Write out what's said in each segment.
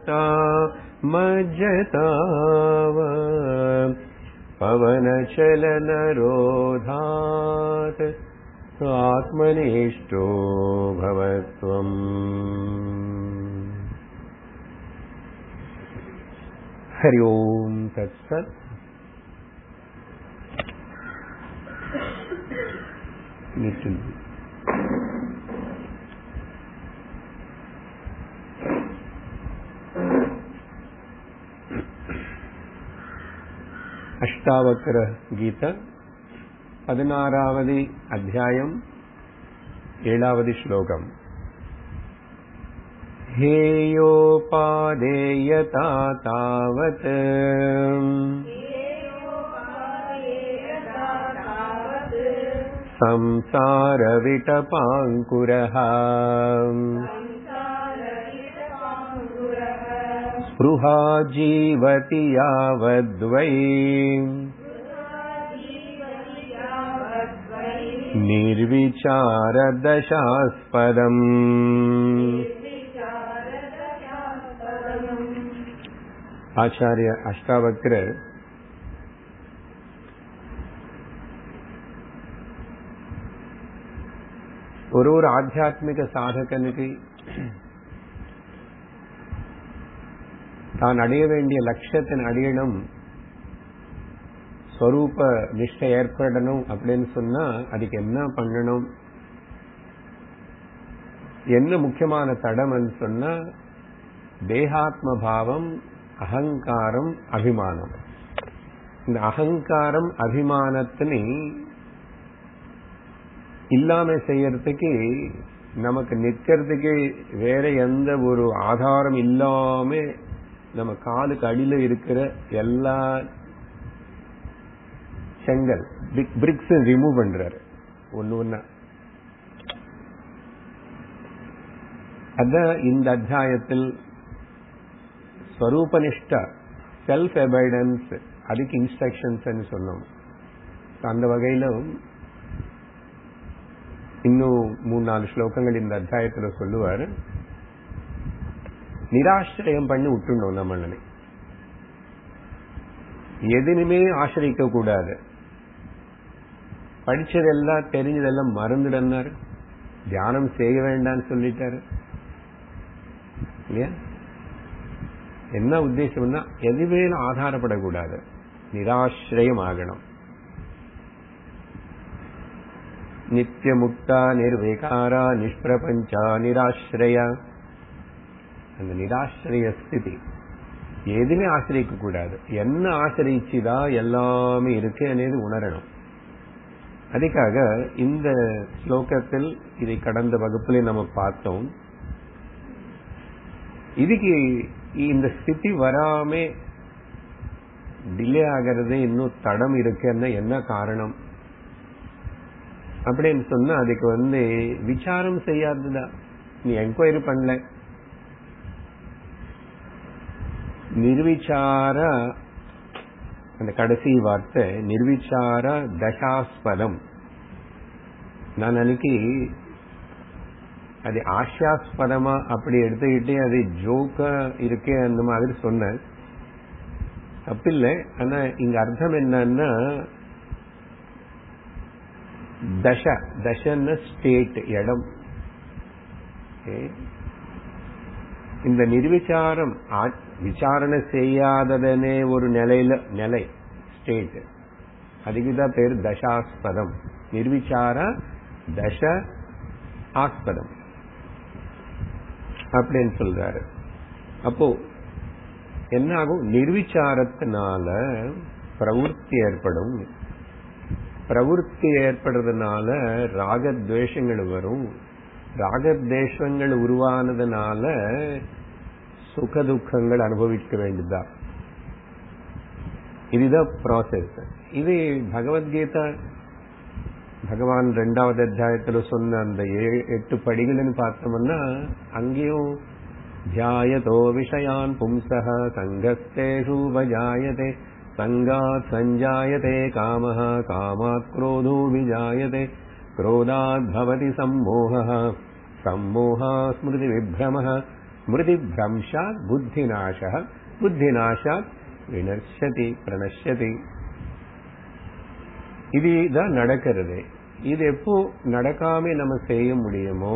मज्जता मज्जताव पवनचलनरोधात् आत्मनिष्ठो भवत्वम् हरि ओम् तत्सत् नितिन् அஷ்டாவக்கர கீத பதினாறாவது அத்தியாயம் ஏழாவது ஸ்லோகம் हेयोपादेयता तावत् संसारविटपाङ्कुरः स्पृहा जीवति यावद्वै निर्विचारदशास्पदम् ಆಚಾರ್ಯ ಅಷ್ಟಾವಕ್ರ ஒரு ஒரு ஆத்தியாத்மிக சாதகனுக்கு தான் அடைய வேண்டிய லட்சியத்தின் அடையணும் ஸ்வரூப நிஷ்டை ஏற்படணும் அப்படின்னு சொன்னா அதுக்கு என்ன பண்ணணும் என்ன முக்கியமான தடம்னு சொன்னா தேகாத்ம பாவம் அகங்காரம் அபிமானம் இந்த அகங்காரம் அபிமானத்தினை இல்லாம செய்யறதுக்கு நமக்கு நிக்கிறதுக்கு வேற எந்த ஒரு ஆதாரம் இல்லாம நம்ம காலுக்கு அடியில இருக்கிற எல்லா செங்கல் பிரிக்ஸ் ரிமூவ் பண்றாரு ஒன்னு ஒன்னா அதான் இந்த அத்தியாயத்தில் ஸ்வரூபனிஷ்ட செல்ஃப் எபைடன்ஸ் அதுக்கு இன்ஸ்ட்ரக்ஷன்ஸ் சொன்னோம் அந்த வகையில இன்னும் மூணு நாலு ஸ்லோகங்கள் இந்த அத்தியாயத்துல சொல்லுவார் நிராசிரியம் பண்ணி விட்டுணும் நம்மளனை எதுனுமே ஆசிரிக்க கூடாது படிச்சதெல்லாம் தெரிஞ்சதெல்லாம் மறந்துடனாரு தியானம் செய்ய வேண்டாம்னு சொல்லிட்டாரு இல்லையா என்ன உத்தேசம்னா எதுவேலும் ஆதாரப்படக்கூடாது நிராசிரியம் ஆகணும் நித்தியமுக்தா நிர்விகாரா நிஷ்பிரபஞ்சா நிராசிரய அந்த நிராசிரிய ஸ்திதி எதுவுமே ஆசிரியிக்க கூடாது என்ன ஆசிரிச்சுதா எல்லாமே இருக்கு అనేది உணரணும் அதுக்காக இந்த ஸ்லோகத்தில் இதை கடந்த வகுப்பிலே நம்ம பார்த்தோம் இதுக்கு இந்த ஸ்திதி வராம டிலே ஆகிறது இன்னும் தடம் இருக்குன்னா என்ன காரணம் அப்படின்னு சொன்னா அதுக்கு வந்து விசாரம் செய்யாததுதான் நீ என்கொயரி பண்ணல நிர்விச்சார அந்த கடைசி வார்த்தை நிர்விச்சார தசாஸ்பதம் நான் அன்னைக்கு அது ஆசியாஸ்பதமா அப்படி எடுத்துக்கிட்டு அது ஜோக்கா இருக்கே அந்த மாதிரி சொன்னேன் தப்பில்லை ஆனா இங்க அர்த்தம் என்னன்னா தச தசன்னு ஸ்டேட் இடம் இந்த நிர்விச்சாரம் விசாரணை செய்யாததனே ஒரு நிலையில நிலை ஸ்டேட் அதுக்குதான் பேர் தசாஸ்பதம் நிர்விச்சார தச ஆஸ்பதம் அப்படின்னு சொல்றாரு அப்போ என்ன ஆகும் நிர்விச்சாரத்தினால பிரவருத்தி ஏற்படும் பிரவருத்தி ஏற்படுறதுனால ராகத்வேஷங்கள் வரும் ராகத்வேஷங்கள் உருவானதுனால சுக துக்கங்கள் அனுபவிக்க வேண்டியதா இதுதான் ப்ராசஸ் இது பகவத்கீதா பகவான் ரெண்டாவது அத்தியாயத்துல சொன்ன அந்த எட்டு படிகள்னு பார்த்தோம்னா அங்கேயும் தியாயதோ விஷயான் பும்சக சங்கஸ்தேஷு வஜாயதே சங்காத் சஞ்சாயதே காமஹ காமாத் क्रोधो विजायते क्रोधात् भवति सम्मोहः सम्मोहा स्मृतिविभ्रमः ஸ்மிருதி பிரம்ஷாத் புத்தி நாசா புத்தி நாசாத் வினர்ஷதி பிரணஷதி இதுதான் நடக்கிறது இது எப்போ நடக்காம நம்ம செய்ய முடியுமோ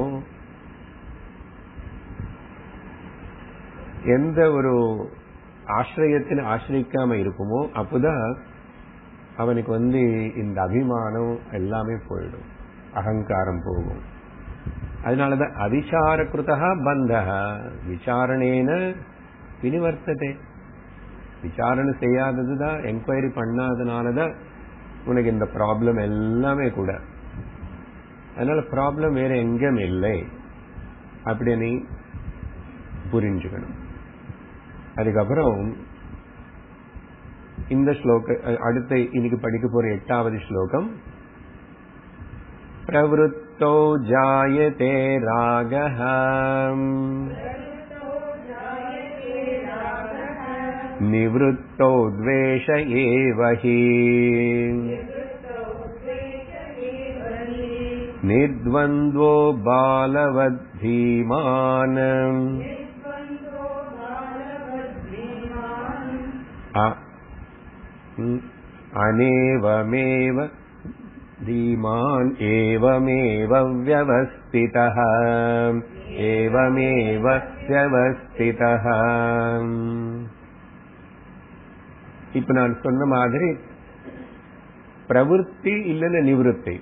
எந்த ஒரு ஆசிரியத்தின் ஆசிரிக்காம இருக்குமோ அப்போதான் அவனுக்கு வந்து இந்த அபிமானம் எல்லாமே போயிடும் அகங்காரம் போகும் அதனாலதான் அவிசாரகிருதா பந்த விசாரணேன வினிவர்த்ததே விசாரணை செய்யாததுதான் என்கொயரி பண்ணாதனாலதான் உனக்கு இந்த ப்ராப்ளம் எல்லாமே கூட அதனால ப்ராப்ளம் வேற எங்கும் இல்லை அப்படி நீ புரிஞ்சுக்கணும் அதுக்கப்புறம் இந்த ஸ்லோக அடுத்த இன்னைக்கு படிக்க போற எட்டாவது ஸ்லோகம் பிரவருத்தோ ஜாயதே ராகः निवृत्तो द्वेष एव हि निर्द्वन्द्वो बालवद्धीमान् अनेवमेव धीमान् एवमेव व्यवस्थितः एवमेव व्यवस्थितः இப்ப நான் சொன்ன மாதிரி பிரவருத்தி இல்லைன்னு நிவృత్తి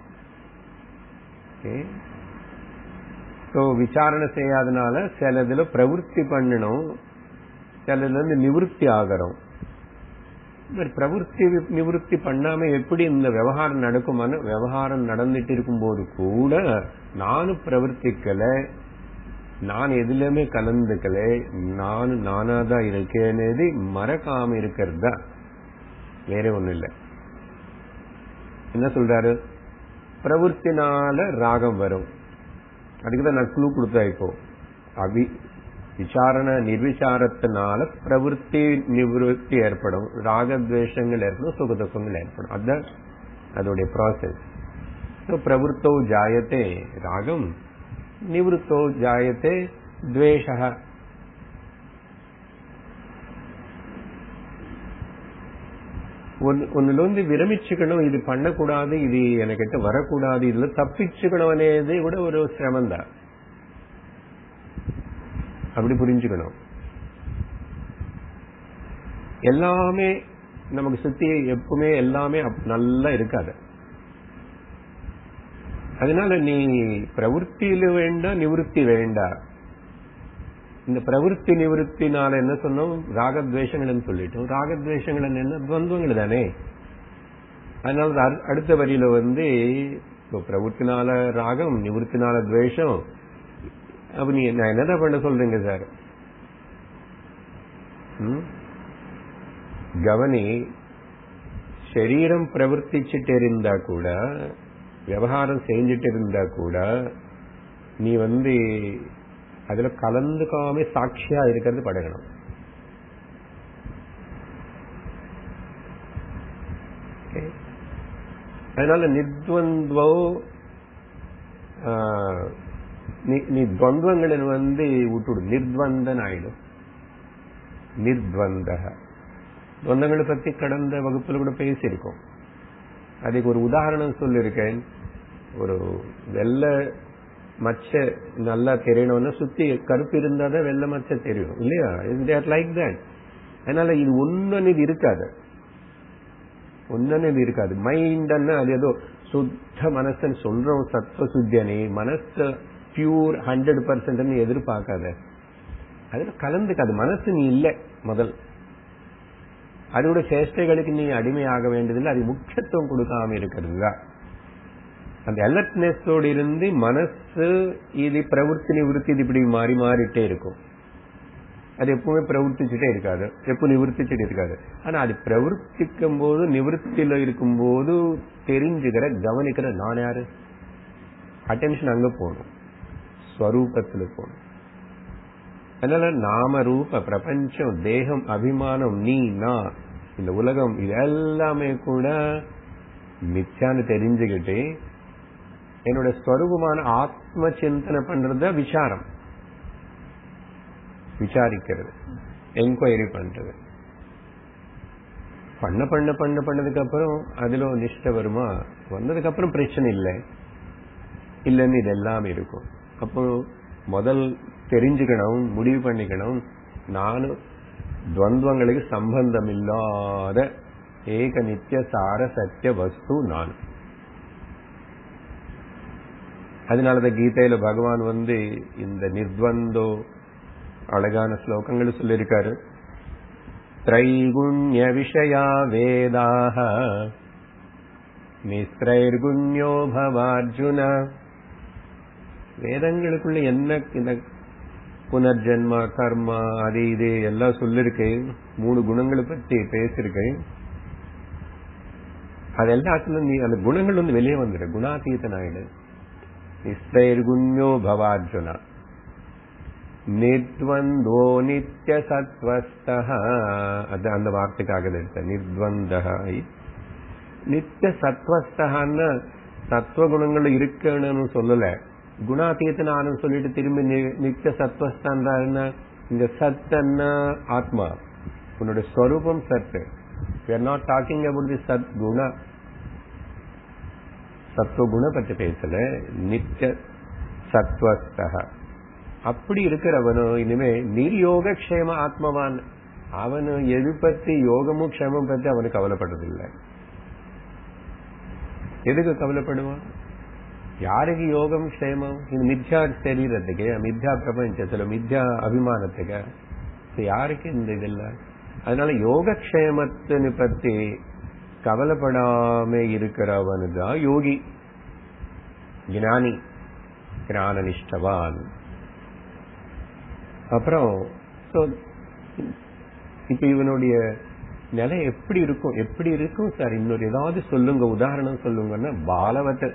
ஸோ விசாரணை செய்யாதனால சிலதுல பிரவருத்தி பண்ணணும் சிலதுல இருந்து நிவృత్తి ஆகிறோம் பிரவருத்தி நிவృత్తి பண்ணாம எப்படி இந்த விவகாரம் நடக்குமான விவகாரம் நடந்துட்டு இருக்கும்போது கூட நானும் பிரவர்த்திக்கல நான் எதுலயுமே கலந்துக்கல நான் நானாதான் இருக்கேன்னு மறக்காம இருக்கிறது தான் வேற ஒண்ணு இல்ல என்ன சொல்றாரு பிரவருத்தினால ராகம் வரும் அதுக்குதான் நான் குழு கொடுத்தா இப்போ அவி விசாரண நிர்விசாரத்தினால பிரவருத்தி நிவృత్తి ஏற்படும் ராகத்வேஷங்கள் ஏற்படும் சுகதுக்கங்கள் ஏற்படும் அதுதான் அதோடைய ப்ராசஸ் பிரவருத்தோ ஜாயத்தே ராகம் நிவృத்தோ ஜாயத்தே துவேஷ ஒன்னுல வந்து விரமிச்சுக்கணும் இது பண்ணக்கூடாது இது எனக்கிட்ட வரக்கூடாது இதுல தப்பிச்சுக்கணும் అనేది கூட ஒரு சிரமம் தான் அப்படி புரிஞ்சுக்கணும் எல்லாமே நமக்கு சுத்தி எப்பவுமே எல்லாமே நல்லா இருக்காது அதனால நீ பிரவருத்தியில வேண்டாம் நிவృత్తి வேண்டாம் இந்த பிரவருத்தி நிவృత్తిனால என்ன சொன்னோம் ராகத்வேஷங்கள் சொல்லிட்டோம் ராகத்வேஷங்கள் என்ன துவந்தங்கள் தானே அதனால அடுத்த வரியில வந்து பிரவருத்தினால ராகம் நிவృత్తిனால துவேஷம் அப்ப நீ நான் என்னதான் பண்ண சொல்றீங்க சார் கவனி சரீரம் பிரவர்த்திச்சுட்டு இருந்தா கூட விவகாரம் செஞ்சுட்டு இருந்தா கூட நீ வந்து அதுல கலந்துக்காம சாட்சியா இருக்கிறது பழகணும் அதனால நிர்வந்தோ நீ துவந்தங்களை வந்து விட்டுடு நிர்வந்தன் ஆயிடும் நிர்வந்த துவந்தங்களை பத்தி கடந்த வகுப்புல கூட பேசியிருக்கோம் அதுக்கு ஒரு உதாரணம் சொல்லிருக்கேன் ஒரு வெள்ளை மச்ச நல்லா தெரியணும்னா சுத்தி கருப்பு இருந்தா தான் வெள்ளை மச்ச தெரியும் இல்லையா தேர் லைக் தட் அதனால இது ஒன்னு இது இருக்காது ஒன்னு இது இருக்காது மைண்ட்னா அது ஏதோ சுத்த மனசன் சொல்றோம் சத்வ சுத்தியனே மனசு பியூர் ஹண்ட்ரட் பர்சன்ட் எதிர்பார்க்காத அதுல கலந்துக்காது மனசு நீ இல்லை முதல் அதோட சேஷ்டைகளுக்கு நீ அடிமையாக வேண்டியதில்லை அது முக்கியத்துவம் கொடுக்காம இருக்கிறது தான் அந்த அலர்ட்னஸோடு இருந்து மனசு இது பிரவருத்தி நிவృత్తి இது இப்படி மாறி மாறிட்டே இருக்கும் அது எப்பவுமே பிரவர்த்திச்சுட்டே இருக்காது எப்போ நிவர்த்திச்சுட்டு இருக்காது ஆனா அது பிரவர்த்திக்கும் போது நிவர்த்தியில இருக்கும் போது தெரிஞ்சுக்கிற கவனிக்கிற நான் யாரு அட்டென்ஷன் அங்க போகணும் ஸ்வரூபத்துல போகணும் அதனால நாம ரூப பிரபஞ்சம் தேகம் அபிமானம் நீ நான் இந்த உலகம் இது எல்லாமே கூட மிச்சான்னு தெரிஞ்சுக்கிட்டு என்னோட ஸ்வரூபமான ஆத்ம சிந்தனை பண்றத விசாரம் விசாரிக்கிறது என்கொயரி பண்றது பண்ண பண்ண பண்ண பண்ணதுக்கு அப்புறம் அதுல நிஷ்ட வருமா வந்ததுக்கு அப்புறம் பிரச்சனை இல்லை இல்லைன்னு இதெல்லாம் இருக்கும் அப்போ முதல் தெரிஞ்சுக்கணும் முடிவு பண்ணிக்கணும் நானும் துவந்தங்களுக்கு சம்பந்தம் இல்லாத ஏக நித்திய சார சத்திய வஸ்து நான் அதனாலதான் கீதையில பகவான் வந்து இந்த நிர்வந்தோ அழகான ஸ்லோகங்கள் சொல்லியிருக்காரு திரைகுண்ய விஷயா வேதாக நிஸ்திரைர்குண்யோ பவார்ஜுன வேதங்களுக்குள்ள என்ன இந்த புனர்ஜென்மா கர்மா அது இது எல்லாம் சொல்லிருக்கு மூணு குணங்களை பத்தி பேசியிருக்கேன் அது எல்லாத்துல நீ அந்த குணங்கள் வந்து வெளியே வந்துடு குணாதீதன் ஆயிடு நிஸ்தைர்குண்யோ பவார்ஜுனா நிர்வந்தோ நித்திய சத்வஸ்த அது அந்த வார்த்தைக்காக எடுத்த நிர்வந்த நித்திய சத்வஸ்தகான்னு சத்துவ குணங்கள் இருக்கணும்னு சொல்லல குணாதீத்தனானு சொல்லிட்டு திரும்பி நித்திய சத்வஸ்தான் இந்த சத்தன்னா ஆத்மா உன்னோட ஸ்வரூபம் சத்து we are not talking about the சத் குண சத்துவ குண பற்றி பேசல நித்திய சத்வஸ்தக அப்படி இருக்கிறவனும் இனிமே நிர்யோக க்ஷேம ஆத்மவான் அவனு எது பத்தி யோகமும் க்ஷேமம் பத்தி அவனுக்கு கவலைப்படுறதில்லை எதுக்கு கவலைப்படுவான் யாருக்கு யோகம் க்ஷேமம் இது மித்யா சரீரத்துக்கு மித்யா பிரபஞ்சத்துல மித்யா அபிமானத்துக்கு யாருக்கு இந்த இதெல்லாம் அதனால யோகக்ஷேமத்தினை பத்தி கவலைப்படாம இருக்கிறவனு தான் யோகி ஞானி ஞான நிஷ்டவான் அப்புறம் இப்ப இவனுடைய நிலை எப்படி இருக்கும் எப்படி இருக்கும் சார் இன்னொரு ஏதாவது சொல்லுங்க உதாரணம் சொல்லுங்கன்னா பாலவத்தை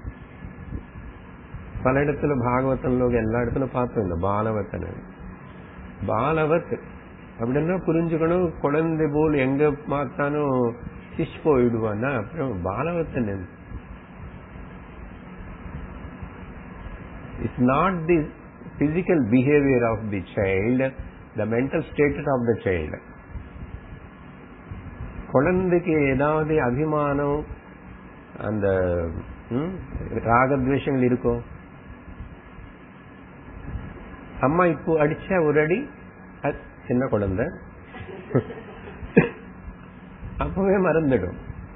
பல இடத்துல பாகவத்தன்ல எல்லா இடத்துல பார்த்தோம் இந்த பாலவத்தன பாலவத் அப்படின்னா புரிஞ்சுக்கணும் குழந்தை போல் எங்க பார்த்தாலும் சிஷ் போயிடுவான்னா அப்புறம் பாலவத்தன் it's not the physical behaviour of the child the mental status of the child குழந்தைக்கு ஏதாவது அபிமானம் அந்த ராகத்வேஷங்கள் இருக்கும் அம்மா இப்போ அடிச்ச ஒரு அடி சின்ன குழந்தை அப்பவே மறந்துடும்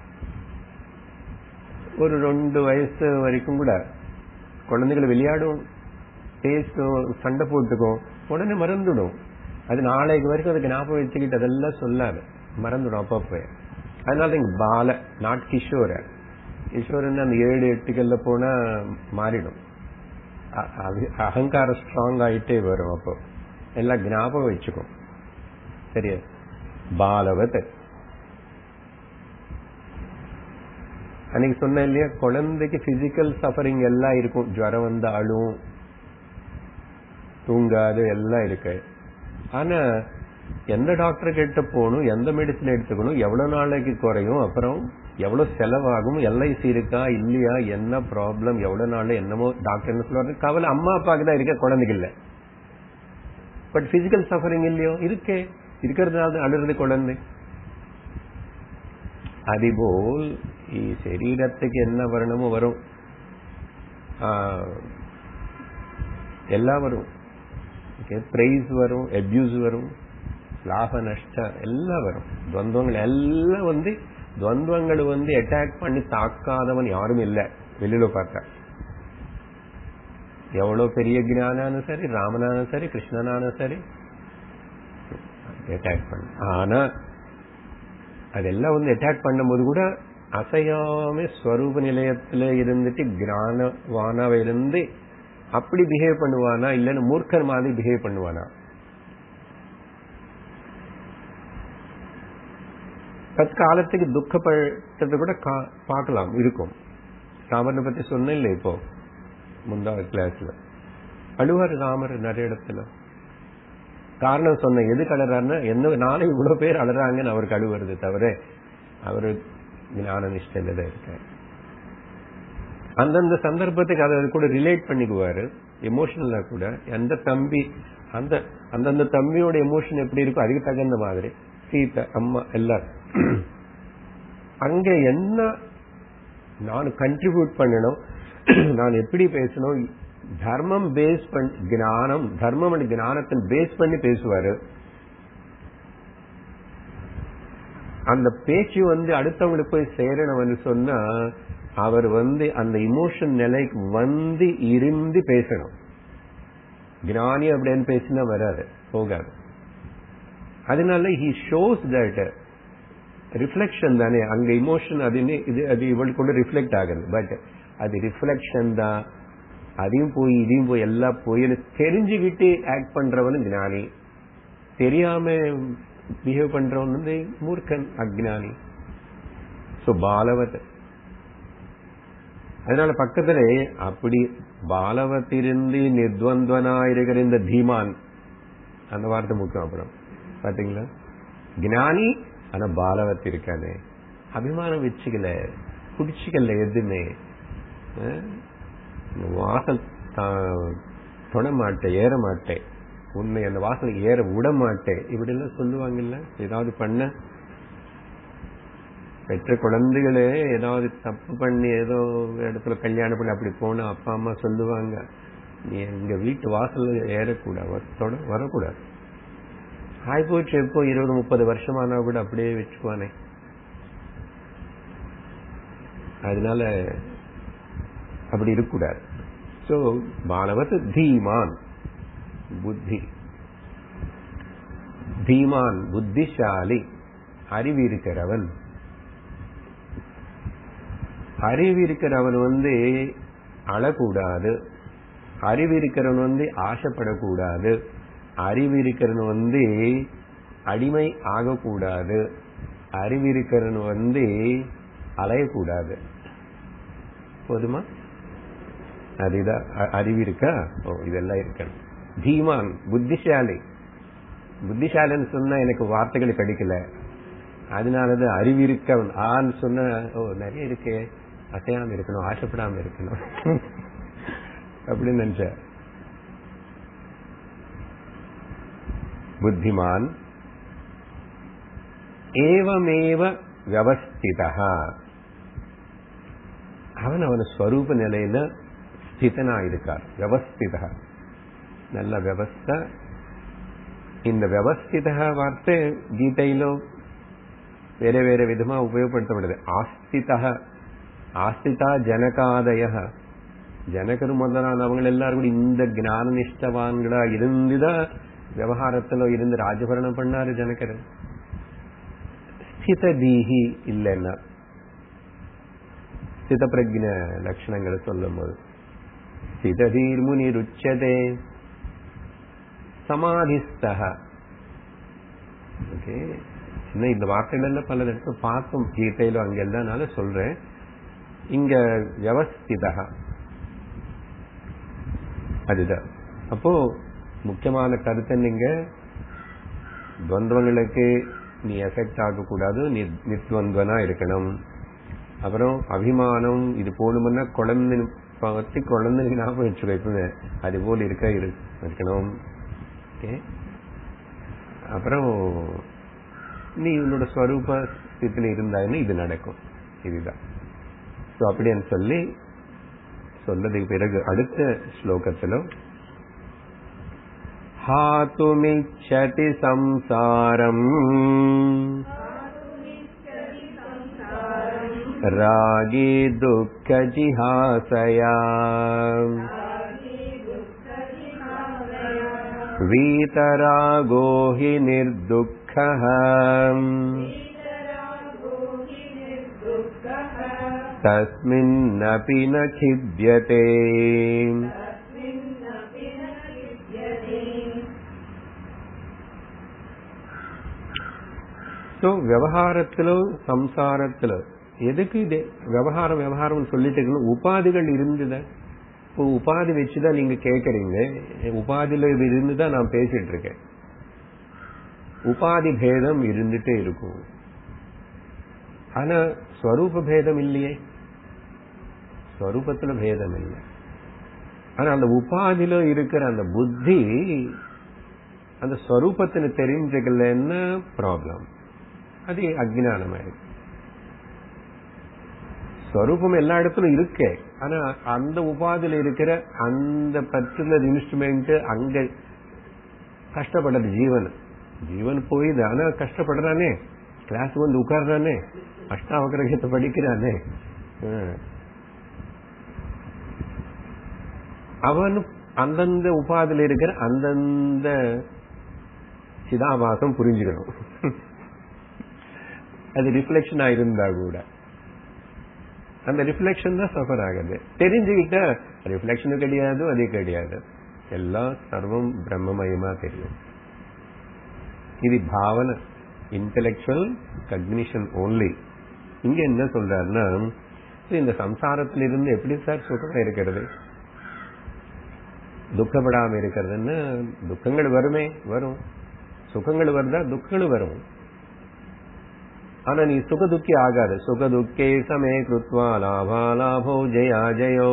ஒரு ரெண்டு வயசு வரைக்கும் கூட குழந்தைகளை விளையாடும் பேசும் சண்டை போட்டுக்கும் உடனே மறந்துடும் அது நாளைக்கு வரைக்கும் அதுக்கு ஞாபகம் வச்சுக்கிட்டு அதெல்லாம் சொல்லாது மறந்துடும் அப்பப்போ அதனால இங்க பால நாட் கிஷோர கிஷோரன் அந்த ஏழு எட்டுகள்ல போனா மாறிடும் அகங்காரம் ஸ்ட்ராங் ஆயிட்டே வரும் அப்போ எல்லாம் ஞாபகம் வச்சுக்கும் சரியா பாலவத் அன்னைக்கு சொன்ன இல்லையா குழந்தைக்கு பிசிக்கல் சஃபரிங் எல்லாம் இருக்கும் ஜுவரம் வந்து அழும் தூங்காது எல்லாம் இருக்கு ஆனா எந்த டாக்டர் கிட்ட போகணும் எந்த மெடிசன் எடுத்துக்கணும் எவ்வளவு நாளைக்கு குறையும் அப்புறம் எவ்வளவு செலவாகும் எல்ஐசி இருக்கா இல்லையா என்ன ப்ராப்ளம் எவ்வளவு நாள் என்னமோ டாக்டர் என்ன சொல்லுவாரு கவலை அம்மா அப்பாக்கு தான் இருக்க குழந்தைக்கு இல்ல பட் பிசிக்கல் சஃபரிங் இல்லையோ இருக்கே இருக்கிறதுனால அழுறது குழந்தை அதுபோல் சரீரத்துக்கு என்ன வரணுமோ வரும் எல்லாம் வரும் பிரைஸ் வரும் அபியூஸ் வரும் லாப நஷ்ட எல்லாம் வரும் துவந்தங்கள் எல்லாம் வந்து துவந்தங்கள் வந்து அட்டாக் பண்ணி தாக்காதவன் யாரும் இல்லை வெளியில பார்த்தா எவ்வளவு பெரிய ஜானானும் சரி ராமனானும் சரி கிருஷ்ணனானும் சரி அட்டாக் பண்ண ஆனா அதெல்லாம் வந்து அட்டாக் பண்ணும்போது கூட அசையாம ஸ்வரூப நிலையத்துல இருந்துட்டு கிரானவானாவ இருந்து அப்படி பிஹேவ் பண்ணுவானா இல்லன்னு மூர்க்கர் மாதிரி பிஹேவ் பண்ணுவானா தற்காலத்துக்கு துக்கப்பட்டது கூட பார்க்கலாம் இருக்கும் ராமரை பத்தி சொன்ன இல்லை இப்போ முந்தாவது கிளாஸ்ல அழுவார் ராமர் நிறைய இடத்துல காரணம் சொன்ன எது அழறாருன்னா என்ன நாளை இவ்வளவு பேர் அழறாங்கன்னு அவருக்கு அழுவுறது தவிர அவரு ஞான நிஷ்டையில தான் இருக்காரு அந்தந்த சந்தர்ப்பத்துக்கு அதை கூட ரிலேட் பண்ணிக்குவாரு எமோஷனலா கூட எந்த தம்பி அந்த அந்தந்த தம்பியோட எமோஷன் எப்படி இருக்கோ அதுக்கு தகுந்த மாதிரி சீத்தை அம்மா எல்லாரும் அங்க என்ன நான் கண்ட்ரிபியூட் பண்ணணும் நான் எப்படி பேசணும் தர்மம் பேஸ் பண்ணி ஞானம் தர்மம் அண்ட் ஞானத்தின் பேஸ் பண்ணி பேசுவாரு அந்த பேச்சு வந்து அடுத்தவங்களுக்கு போய் சேரணும்னு சொன்னா அவர் வந்து அந்த இமோஷன் நிலைக்கு வந்து இருந்து பேசணும் ஞானி அப்படின்னு பேசினா வராது போகாது அதனால ஹி ஷோஸ் தட் ரிஃப்ளெக்ஷன் தானே அங்க இமோஷன் அது இது அது இவளுக்கு கூட ரிஃப்ளெக்ட் ஆகுது பட் அது ரிஃப்ளெக்ஷன் தான் அதையும் போய் இதையும் போய் எல்லாம் போய் தெரிஞ்சுக்கிட்டு ஆக்ட் பண்றவனு ஞானி தெரியாம பிஹேவ் பண்றவன் வந்து மூர்க்கன் அஜ்ஞானி சோ பாலவத் அதனால பக்கத்துல அப்படி பாலவத்திருந்து நிர்த்வந்தனா இருக்கிற இந்த தீமான் அந்த வார்த்தை முக்கியம் அப்புறம் பாத்தீங்களா ஞானி ஆனா பாலவத் இருக்கானே அபிமானம் வச்சுக்கல குடிச்சுக்கல எதுவுமே வாசல் தொட மாட்டேன் ஏற மாட்டேன் உன்னை அந்த வாசல் ஏற விட மாட்டேன் இப்படி எல்லாம் சொல்லுவாங்கல்ல ஏதாவது பண்ண பெற்ற குழந்தைகளே ஏதாவது தப்பு பண்ணி ஏதோ இடத்துல கல்யாணம் பண்ணி அப்படி போனா அப்பா அம்மா சொல்லுவாங்க நீ எங்க வீட்டு வாசல்ல ஏறக்கூடாது வரக்கூடாது ஆய் போச்சு எப்போ இருபது முப்பது வருஷமானா கூட அப்படியே வச்சுக்குவானே அதனால அப்படி இருக்கக்கூடாது சோ மாணவத் தீமான் புத்தி தீமான் புத்திசாலி அறிவு இருக்கிறவன் அறிவு இருக்கிறவன் வந்து அழக்கூடாது அறிவு இருக்கிறவன் வந்து ஆசைப்படக்கூடாது அறிவு இருக்கிறவன் வந்து அடிமை ஆகக்கூடாது அறிவு இருக்கிறவன் வந்து அலையக்கூடாது போதுமா அதுதான் அறிவு இருக்கா ஓ இதெல்லாம் இருக்கணும் தீமான் புத்திசாலி புத்திசாலின்னு சொன்னா எனக்கு வார்த்தைகள் கிடைக்கல அதனாலதான் அறிவு இருக்கவன் ஆன்னு சொன்ன ஓ நிறைய இருக்கே அசையாம இருக்கணும் ஆசைப்படாம இருக்கணும் அப்படின்னு நினைச்ச புத்திமான் ஏவமேவ வியவஸ்திதா அவன் அவன ஸ்வரூப நிலையில ஸ்திதனா இருக்கார் வியவஸ்திதா நல்ல వ్యవస్థ இந்த వ్యవస్థిత వార్తే గీతలో వేరే వేరే విధమా ఉపయోగపడతబడింది ஆஸ்தித ஆஸ்திதா ஜனகாதய ஜனகர் முதலானவங்க எல்லாரும் கூட இந்த ஞான நிஷ்டவான்களா இருந்துதான் விவகாரத்துல இருந்து ராஜபரணம் பண்ணாரு ஜனகர் ஸ்தித தீஹி இல்லைன்னா ஸ்தித பிரஜ்ன லட்சணங்களை சொல்லும் போது ஸ்திததீர் முனி ருச்சதே சமாதிஸ்தக ஓகே இன்னும் இந்த வார்த்தைகள் எல்லாம் பல இடத்துல பார்த்தோம் கீதையிலும் அங்கெல்லாம் சொல்றேன் இங்க வியவஸ்திதா அதுதான் அப்போ முக்கியமான கருத்து நீங்க துவந்தவங்களுக்கு நீ எஃபெக்ட் ஆகக்கூடாது நீ நித்வந்தவனா இருக்கணும் அப்புறம் அபிமானம் இது போகணும்னா குழந்தை பத்தி குழந்தைக்கு ஞாபகம் வச்சுக்கோ எப்பவுமே அது போல் இருக்க இருக்கணும் ஓகே அப்புறம் நீ உன்னோட ஸ்வரூப ஸ்தித்தில இருந்தாயின்னு இது நடக்கும் இதுதான் ஸோ அப்படின்னு சொல்லி சொன்னதுக்கு பிறகு அடுத்த ஸ்லோகத்துல ஹாத்துமிச்சதி சம்சாரம் ராகி துக்க ஜிஹாசயா वीतरागो हि निर्दुःखः तस्मिन्नपि न खिद्यते ஸோ விவகாரத்திலோ சம்சாரத்திலோ எதுக்கு இது விவகாரம் விவகாரம் சொல்லிட்டு இருக்கணும் உபாதிகள் இருந்தது இப்போ உபாதி வச்சுதான் நீங்க கேக்குறீங்க உபாதியில இது இருந்துதான் நான் பேசிட்டு இருக்கேன் உபாதி பேதம் இருந்துட்டே இருக்கும் ஆனா ஸ்வரூப பேதம் இல்லையே ஸ்வரூபத்துல பேதம் இல்லை ஆனா அந்த உபாதியில இருக்கிற அந்த புத்தி அந்த ஸ்வரூபத்தின தெரிஞ்சுக்கலன்னு ப்ராப்ளம் அது அஜ்ஞானமாயிருக்கு ஸ்வரூபம் எல்லா இடத்துலும் இருக்கு ஆனா அந்த உபாதியில இருக்கிற அந்த பர்டிகுலர் இன்ஸ்ட்ருமெண்ட் அங்க கஷ்டப்படுறது ஜீவன் ஜீவன் போய் ஆனா கஷ்டப்படுறானே கிளாஸ் வந்து உட்கார்றானே அஷ்டாவகிரகத்தை படிக்கிறானே ஹம். அவன் அந்தந்த உபாதியில இருக்கிற அந்தந்த சிதாபாசம் புரிஞ்சுக்கணும் அது ரிஃப்ளெக்ஷனா இருந்தா கூட அந்த ரிஃப்ளெக்ஷன் தான் சஃபர் ஆகுது தெரிஞ்சுக்கிட்ட ரிஃப்ளெக்ஷனும் கிடையாது அது கிடையாது எல்லாம் சர்வம் பிரம்மமயமா தெரியும் இது பாவனை இன்டெலெக்சுவல் கக்னிஷன் ஓன்லி இங்க என்ன சொல்றாருன்னா இந்த சம்சாரத்திலிருந்து எப்படி சார் சுகம் இருக்கிறது துக்கப்படாம இருக்கிறதுன்னு துக்கங்கள் வருமே வரும் சுகங்கள் வருதா துக்கங்கள் வரும் ஆனா நீ சுக துக்கி ஆகாது சுக துக்கே சமே கிருத்வா லாபா லாபோ ஜெயா ஜெயோ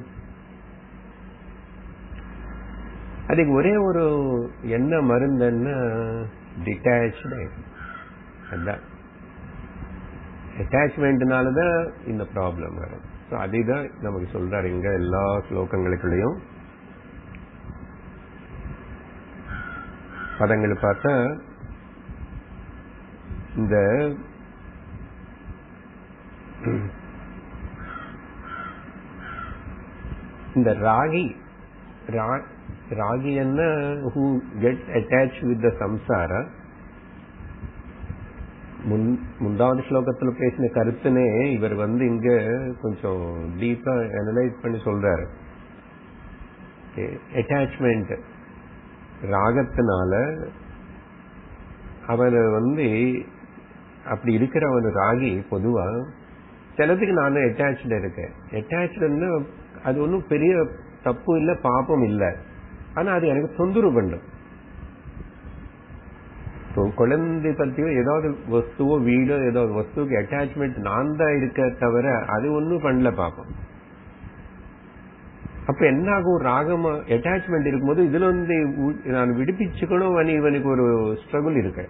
அதுக்கு ஒரே ஒரு என்ன மருந்துன்னா டிட்டாச்சு அதான் அட்டாச்மெண்ட்னாலதான் இந்த ப்ராப்ளம் வரும் ஸோ அதுதான் நமக்கு சொல்றாரு இங்க எல்லா ஸ்லோகங்களுக்குள்ளயும் பதங்கள் பார்த்தா இந்த இந்த ராகி ரா- ராகி என்ன who get attach with the சம்சார முன் முந்தாவது ஸ்லோகத்துல பேசின கருத்துனே இவர் வந்து இங்க கொஞ்சம் டீப்பா அனலைஸ் பண்ணி சொல்றாரு அட்டாச்மெண்ட் ராகத்தினால அவனை வந்து அப்படி இருக்கிற அவன் ராகி பொதுவா சிலதுக்கு நான் அட்டாச்சு இருக்கேன் அட்டாச்சுன்னு அது ஒன்றும் பெரிய தப்பு இல்லை பாப்பம் இல்லை ஆனா அது எனக்கு தொந்தரவு பண்ணும் இப்போ குழந்தை பத்தியோ ஏதாவது வஸ்துவோ வீடோ ஏதாவது வஸ்துவுக்கு அட்டாச்மெண்ட் நான் தான் இருக்க தவிர அது ஒன்றும் பண்ணல பாப்போம் அப்ப என்ன ஆகும் ராகமா அட்டாச்மெண்ட் இருக்கும்போது இதுல வந்து உ- நான் விடுப்பிச்சுக்கணும் అని இவனுக்கு ஒரு ஸ்ட்ரகுள் இருக்கு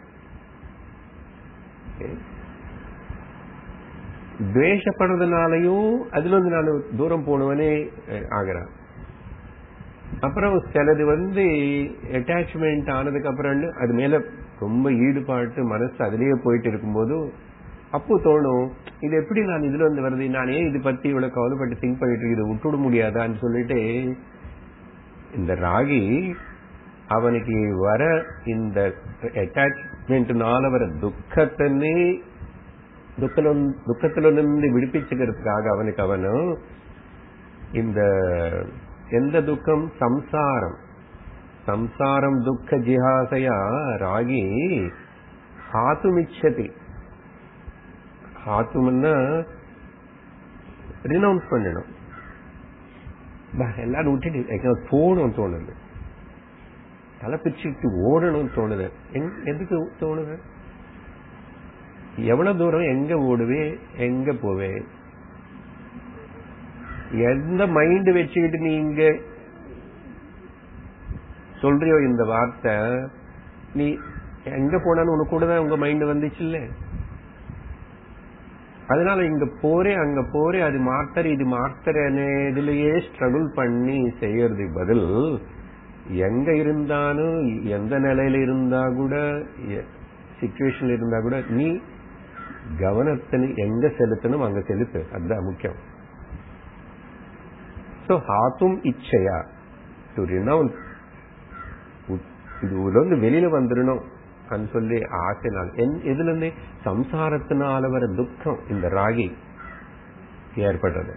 துவேஷப்படுறதுனாலையும் அதுல வந்து நான் தூரம் போனவனே அஹ், ஆகிறான் அப்புறம் சிலது வந்து அட்டாச்மெண்ட் ஆனதுக்கு அப்புறம் அது மேல ரொம்ப ஈடுபாட்டு மனசு அதுலயே போயிட்டு இருக்கும்போது அப்போ தோணும் இது எப்படி நான் இதுல வந்து வருது நான் ஏன் இது பத்தி இவ்வளவு கவலைப்பட்டு திங்க் பண்ணிட்டு இருக்கு, இதை விட்டுட முடியாதான்னு சொல்லிட்டு இந்த ராகி அவனுக்கு வர இந்த அட்டாச்மெண்ட்னால வர துக்கத்தனே துக்கல துக்கத்திலிருந்து விடுப்பிச்சுக்கிறதுக்காக அவனுக்கு அவனும் இந்த எந்த துக்கம் சம்சாரம் சம்சாரம் துக்க ஜிஹாசையா ராகி ஹாத்துமிச்சதி ஹாத்தும்னா ரினவுன்ஸ் பண்ணணும் பா, எல்லாரும் விட்டுட்டு எனக்கு போகணும் தோணுது தலை பிச்சுட்டு ஓடணும்னு தோணுது எங்க- எதுக்கு தோணுது எவ்வளவு தூரம் எங்க ஓடுவே எங்க போவே எந்த மைண்ட் வச்சுக்கிட்டு நீங்க சொல்றியோ இந்த வார்த்தை நீ எங்க போனாலும் உனக்கு கூட தான் உங்க மைண்ட் வந்துச்சு இல்ல அதனால இங்க போறேன் அங்க போறேன் அது மாத்தற இது மாத்தறேன்னு இதுலயே ஸ்ட்ரகிள் பண்ணி செய்யறதுக்கு பதில் எங்க இருந்தாலும் எந்த நிலையில இருந்தா கூட சிச்சுவேஷன்ல இருந்தா கூட நீ கவனத்தை நீ எங்க செலுத்தணும் அங்க செலுத்து அதுதான் முக்கியம் சோ ஹாத்தும் இச்சையா டு ரினவுன்ஸ் இது இருந்து வெளியில வந்துடணும் அப்படின்னு சொல்லி ஆசை நான் என்- எதுல இருந்து சம்சாரத்தினால வர துக்கம் இந்த ராகி ஏற்படுறது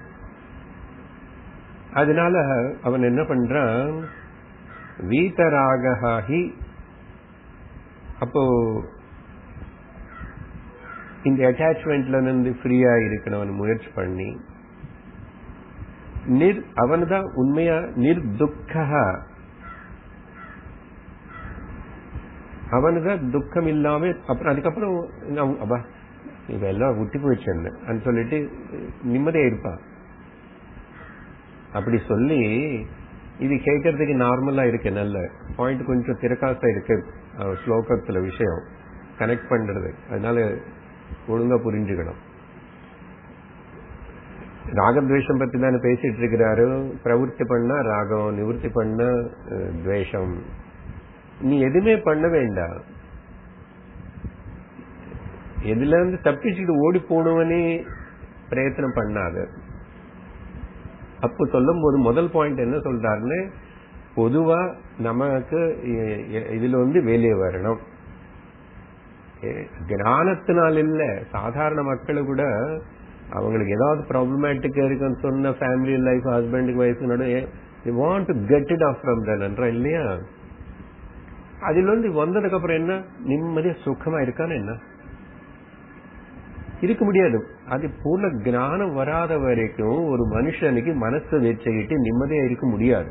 அதனால அவன் என்ன பண்றான் வீதராகி அப்போ இந்த அட்டாச்மெண்ட்ல இருந்து ஃப்ரீயா இருக்கணும் முயற்சி பண்ணி நிர் அவன்தான் உண்மையா நிர்துக்க அவனுதான் துக்கம் இல்லாம அப்புறம் அதுக்கப்புறம் நான் அப்பா இவெல்லாம் விட்டு போயிடுச்சேன்னு சொல்லிட்டு நிம்மதியா இருப்பான் அப்படி சொல்லி இது கேட்கறதுக்கு நார்மலா இருக்கு நல்ல பாயிண்ட் கொஞ்சம் திரக்காசா இருக்கு அஹ், ஸ்லோகத்துல விஷயம் கனெக்ட் பண்றது அதனால ஒழுங்கா புரிஞ்சுக்கணும் ராகத்வேஷம் பத்தி தானே பேசிட்டு இருக்கிறாரு பிரவருத்தி பண்ணா ராகம் நிவர்த்தி பண்ணா அஹ், துவேஷம் நீ எதுவுமே பண்ண வேண்டாம் எதுல இருந்து தப்பிச்சுட்டு ஓடி போனவனே பிரயத்தனம் பண்ணாத அப்போ சொல்லும் போது முதல் பாயிண்ட் என்ன சொல்றாருன்னு பொதுவா நமக்கு இ- இ- இதுல வந்து வெளியே வரணும் ஏ, ஞானத்தினால் இல்ல சாதாரண மக்கள் கூட அவங்களுக்கு ஏதாவது ப்ராப்ளமேட்டிக்கா இருக்குன்னு சொன்ன ஃபேமிலி லைஃப் ஹஸ்பண்டுக்கு wife want to get it off from தன்றா இல்லையா அதுல இருந்து வந்ததுக்கு அப்புறம் என்ன நிம்மதியா சுகமா இருக்கான்னு என்ன இருக்க முடியாது அது பூர்ண ஞானம் வராத வரைக்கும் ஒரு மனுஷனுக்கு மனசை வச்சுக்கிட்டு நிம்மதியா இருக்க முடியாது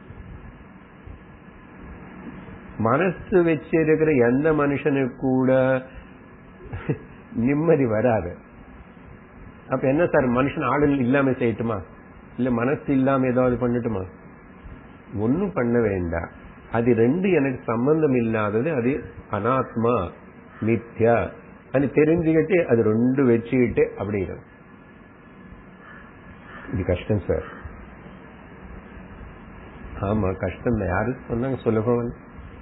மனசு வச்சிருக்கிற எந்த மனுஷனுக்கு கூட நிம்மதி வராது அப்ப என்ன சார் மனுஷன் ஆடல் இல்லாம செய்யட்டுமா இல்ல மனசு இல்லாம ஏதாவது பண்ணட்டுமா ஒன்னும் பண்ண வேண்டாம் அது ரெண்டு எனக்கு சம்பந்தம் இல்லாதது அது அனாத்மா மித்யா அது தெரிஞ்சுக்கிட்டு அது ரெண்டு வச்சுக்கிட்டு அப்படி இருக்கும் இது கஷ்டம் சார் ஆமா கஷ்டம் தான் யாரு சொன்னாங்க சுலபம்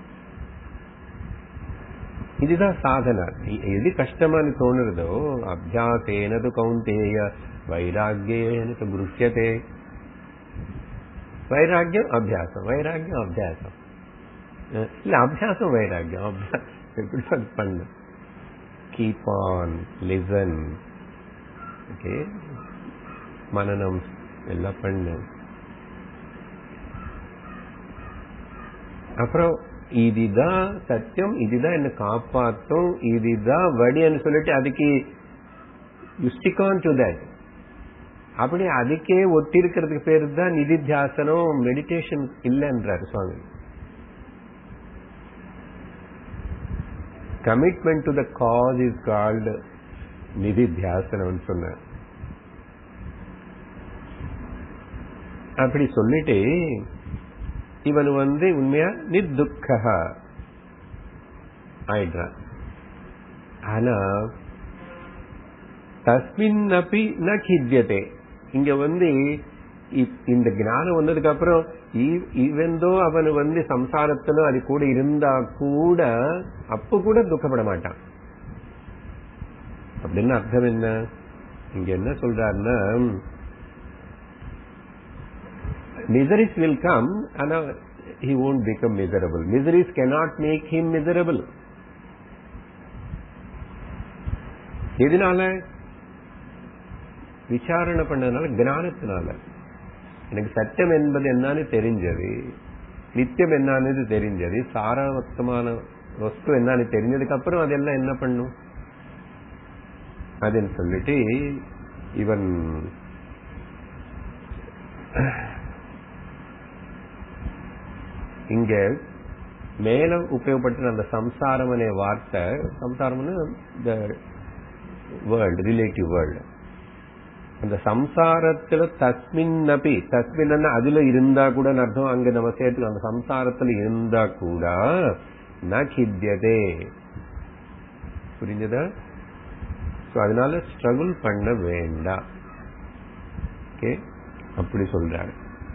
இதுதான் சாதனை எ- எது கஷ்டமானு தோணுறதோ அபியாசேனது கௌந்தேய வைராகியேனது குருஷ்யதே வைராக்கியம் அபியாசம் வைராக்கியம் அபியாசம் அஹ் இல்ல அபியாசம் வைராக்கியம் அபியாசம் எப்படி அது பண்ணு கீப் ஆன் லிசன் ஓகே மனநம் எல்லாம் பண்ணு அப்புறம் இதுதான் சத்தியம் இதுதான் என்ன காப்பாத்தும் இதுதான் வடின்னு சொல்லிட்டு அதுக்கு you stick on to that அப்படி அதுக்கே ஒட்டி இருக்கிறதுக்கு பேரு தான் நிதித்தியாசனம் மெடிடேஷன் இல்லைன்றாரு Swami commitment to the cause is called நிதித்தியாசனம் சொன்னார் அப்படி சொல்லிட்டு இவன் வந்து உண்மையா நிர்துக்க ஆயிடுறான் ஆனா தஸ்மின் அப்பி ந கித்தியதே இங்க வந்து இ- இந்த ஞானம் வந்ததுக்கு அப்புறம் இவந்தோ அவன் வந்து சம்சாரத்துல அது கூட இருந்தா கூட அப்ப கூட துக்கப்பட மாட்டான் அப்படின்னு அர்த்தம் என்ன இங்க என்ன சொல்றாருன்னா miseries will come and uh, he won't become miserable. Miseries cannot make him miserable. எதனால விசாரணை பண்ணதுனால ஞானத்தினால எனக்கு சட்டம் என்பது என்னன்னு தெரிஞ்சது நித்தியம் என்னன்னு தெரிஞ்சது சாரவத்தமான வஸ்து என்னன்னு தெரிஞ்சதுக்கு அப்புறம் அதெல்லாம் என்ன பண்ணும் அதுன்னு சொல்லிட்டு இவன் இங்க மேல உபயோகப்படுத்தின அந்த சம்சாரம் அనే வார்த்தை சம்சாரம்னு த வேர்ல்டு ரிலேட்டிவ் வேர்ல்டு அந்த சம்சாரத்துல தஸ்மின் நபி தஸ்மின் அதுல இருந்தா கூட அர்த்தம் அங்க நம்ம சேர்த்து அந்த சம்சாரத்துல இருந்தா கூட ந கித்தியதே புரிஞ்சதா So, அதனால ஸ்ட்ரகிள் பண்ண வேண்டாம் ஓகே அப்படி சொல்றாரு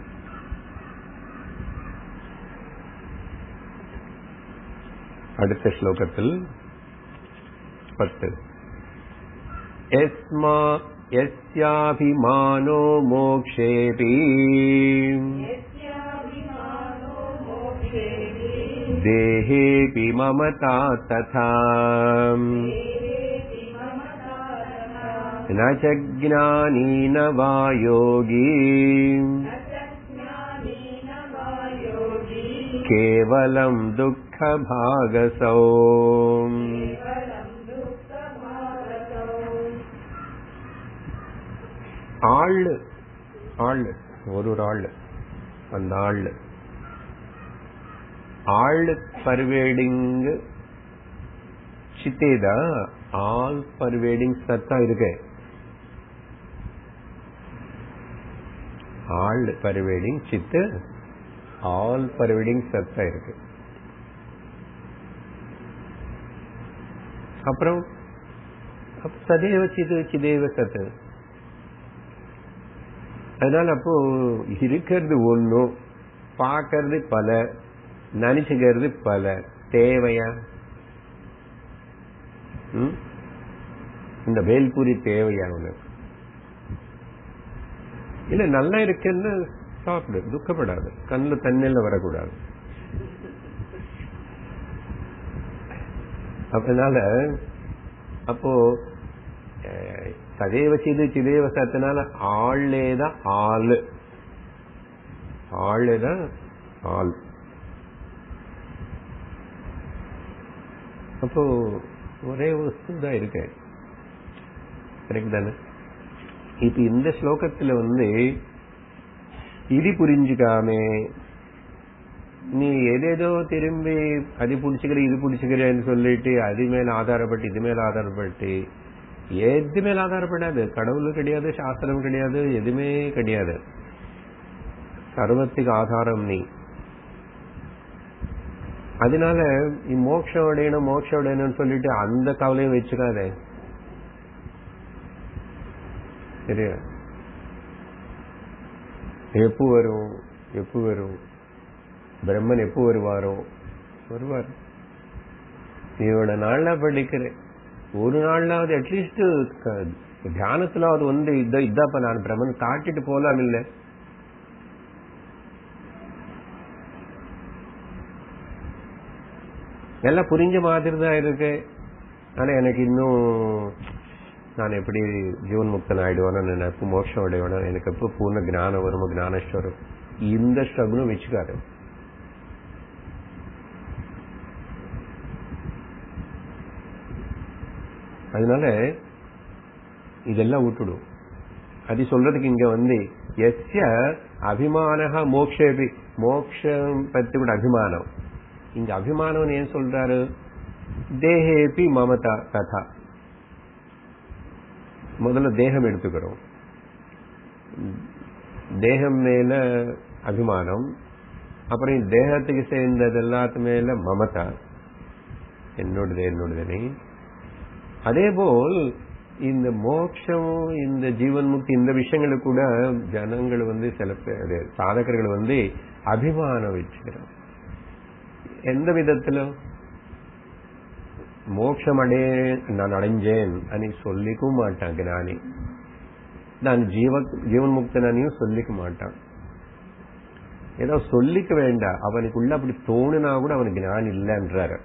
அடுத்த ஸ்லோகத்தில் பத்து எஸ்மா यस्याभिमानो मोक्षेऽपि देहेऽपि ममता तथा न च ज्ञानी न वा योगी केवलं दुःखभागसौ ஆள் ஆள் ஒரு ஒரு ஆள் அந்த ஆள் ஆள் பர்வேடிங் சித்தேதா ஆல் பர்வேடிங் சத்தா இருக்கு ஆள் பர்வேடிங் சித்து ஆல் பர்விடிங் சத்தா இருக்கு அப்புறம் அப்ப சதேவ சிது சிதேவ சத்து அதனால அப்போ இருக்கிறது ஒன்றும் பார்க்கறது பல நினைச்சுக்கிறது பல தேவையா ம்? இந்த வேல்பூரி தேவையா உனக்கு இல்ல நல்லா இருக்குன்னு சாப்பிடு துக்கப்படாது கண்ணுல தண்ணில வரக்கூடாது அதனால அப்போ அஹ், சதேவ சிது சிதேவ சத்தினால ஆள்லேதான் ஆளு ஆளுதான் ஆள் அப்போ ஒரே வஸ்து தான் இருக்கு கரெக்ட் தானே இப்ப இந்த ஸ்லோகத்துல வந்து இது புரிஞ்சுக்காம நீ எதேதோ திரும்பி அது பிடிச்சுக்கிற இது பிடிச்சுக்கிறேன்னு சொல்லிட்டு அது மேல ஆதாரப்பட்டு இது மேல ஆதாரப்பட்டு எது மேல ஆதாரப்படாது கடவுள் கிடையாது சாஸ்திரம் கிடையாது எதுவுமே கிடையாது சர்வத்துக்கு ஆதாரம் நீ அதனால நீ மோட்சம் அடையணும் மோட்சம் அடையணும்னு சொல்லிட்டு அந்த கவலையும் வச்சுக்காத சரியா எப்போ வரும் எப்போ வரும் பிரம்மன் எப்போ வருவாரோ வருவார் இவட நாள்ல படிக்கிறேன் ஒரு நாள்லாவது அட்லீஸ்ட் தியானத்திலாவது வந்து இத இதாப்ப நான் பிரம்மன் காட்டிட்டு போலாம் இல்ல எல்லாம் புரிஞ்ச மாதிரி தான் இருக்கு ஆனா எனக்கு இன்னும் நான் எப்படி ஜீவன் முக்தன் ஆயிடுவானோ நான் எப்போ மோட்சம் அடைவானோ எனக்கு எப்போ பூர்ண ஞானம் வருமோ ஞானஸ்வரம் இந்த ஸ்ட்ரகுளும் வச்சுக்காரு அதனால இதெல்லாம் விட்டுடும் அது சொல்றதுக்கு இங்க வந்து எஸ்ய அபிமானக மோக்ஷேபி மோக்ஷம் பத்தி கூட அபிமானம் இங்க அபிமானம் ஏன் சொல்றாரு தேகேபி மமதா கதா முதல்ல தேகம் எடுத்துக்கிறோம் தேகம் மேல அபிமானம் அப்புறம் இந்த தேகத்துக்கு சேர்ந்தது எல்லாத்து மேல மமதா என்னோடது என்னோடது அதே போல் இந்த மோட்சம் இந்த ஜீவன் முக்தி இந்த விஷயங்களுக்கு கூட ஜனங்கள் வந்து சில பேர் சாதகர்கள் வந்து அபிமானம் வச்சுக்கிறாங்க எந்த விதத்துல மோட்சம் அடைய நான் அடைஞ்சேன் అని சொல்லிக்கவும் மாட்டான் ஞானி நான் ஜீவ ஜீவன் முக்தனையும் சொல்லிக்க மாட்டான் ஏதோ சொல்லிக்க வேண்டாம் அவனுக்குள்ள அப்படி தோணுனா கூட அவனுக்கு ஞான் இல்லைன்றாரு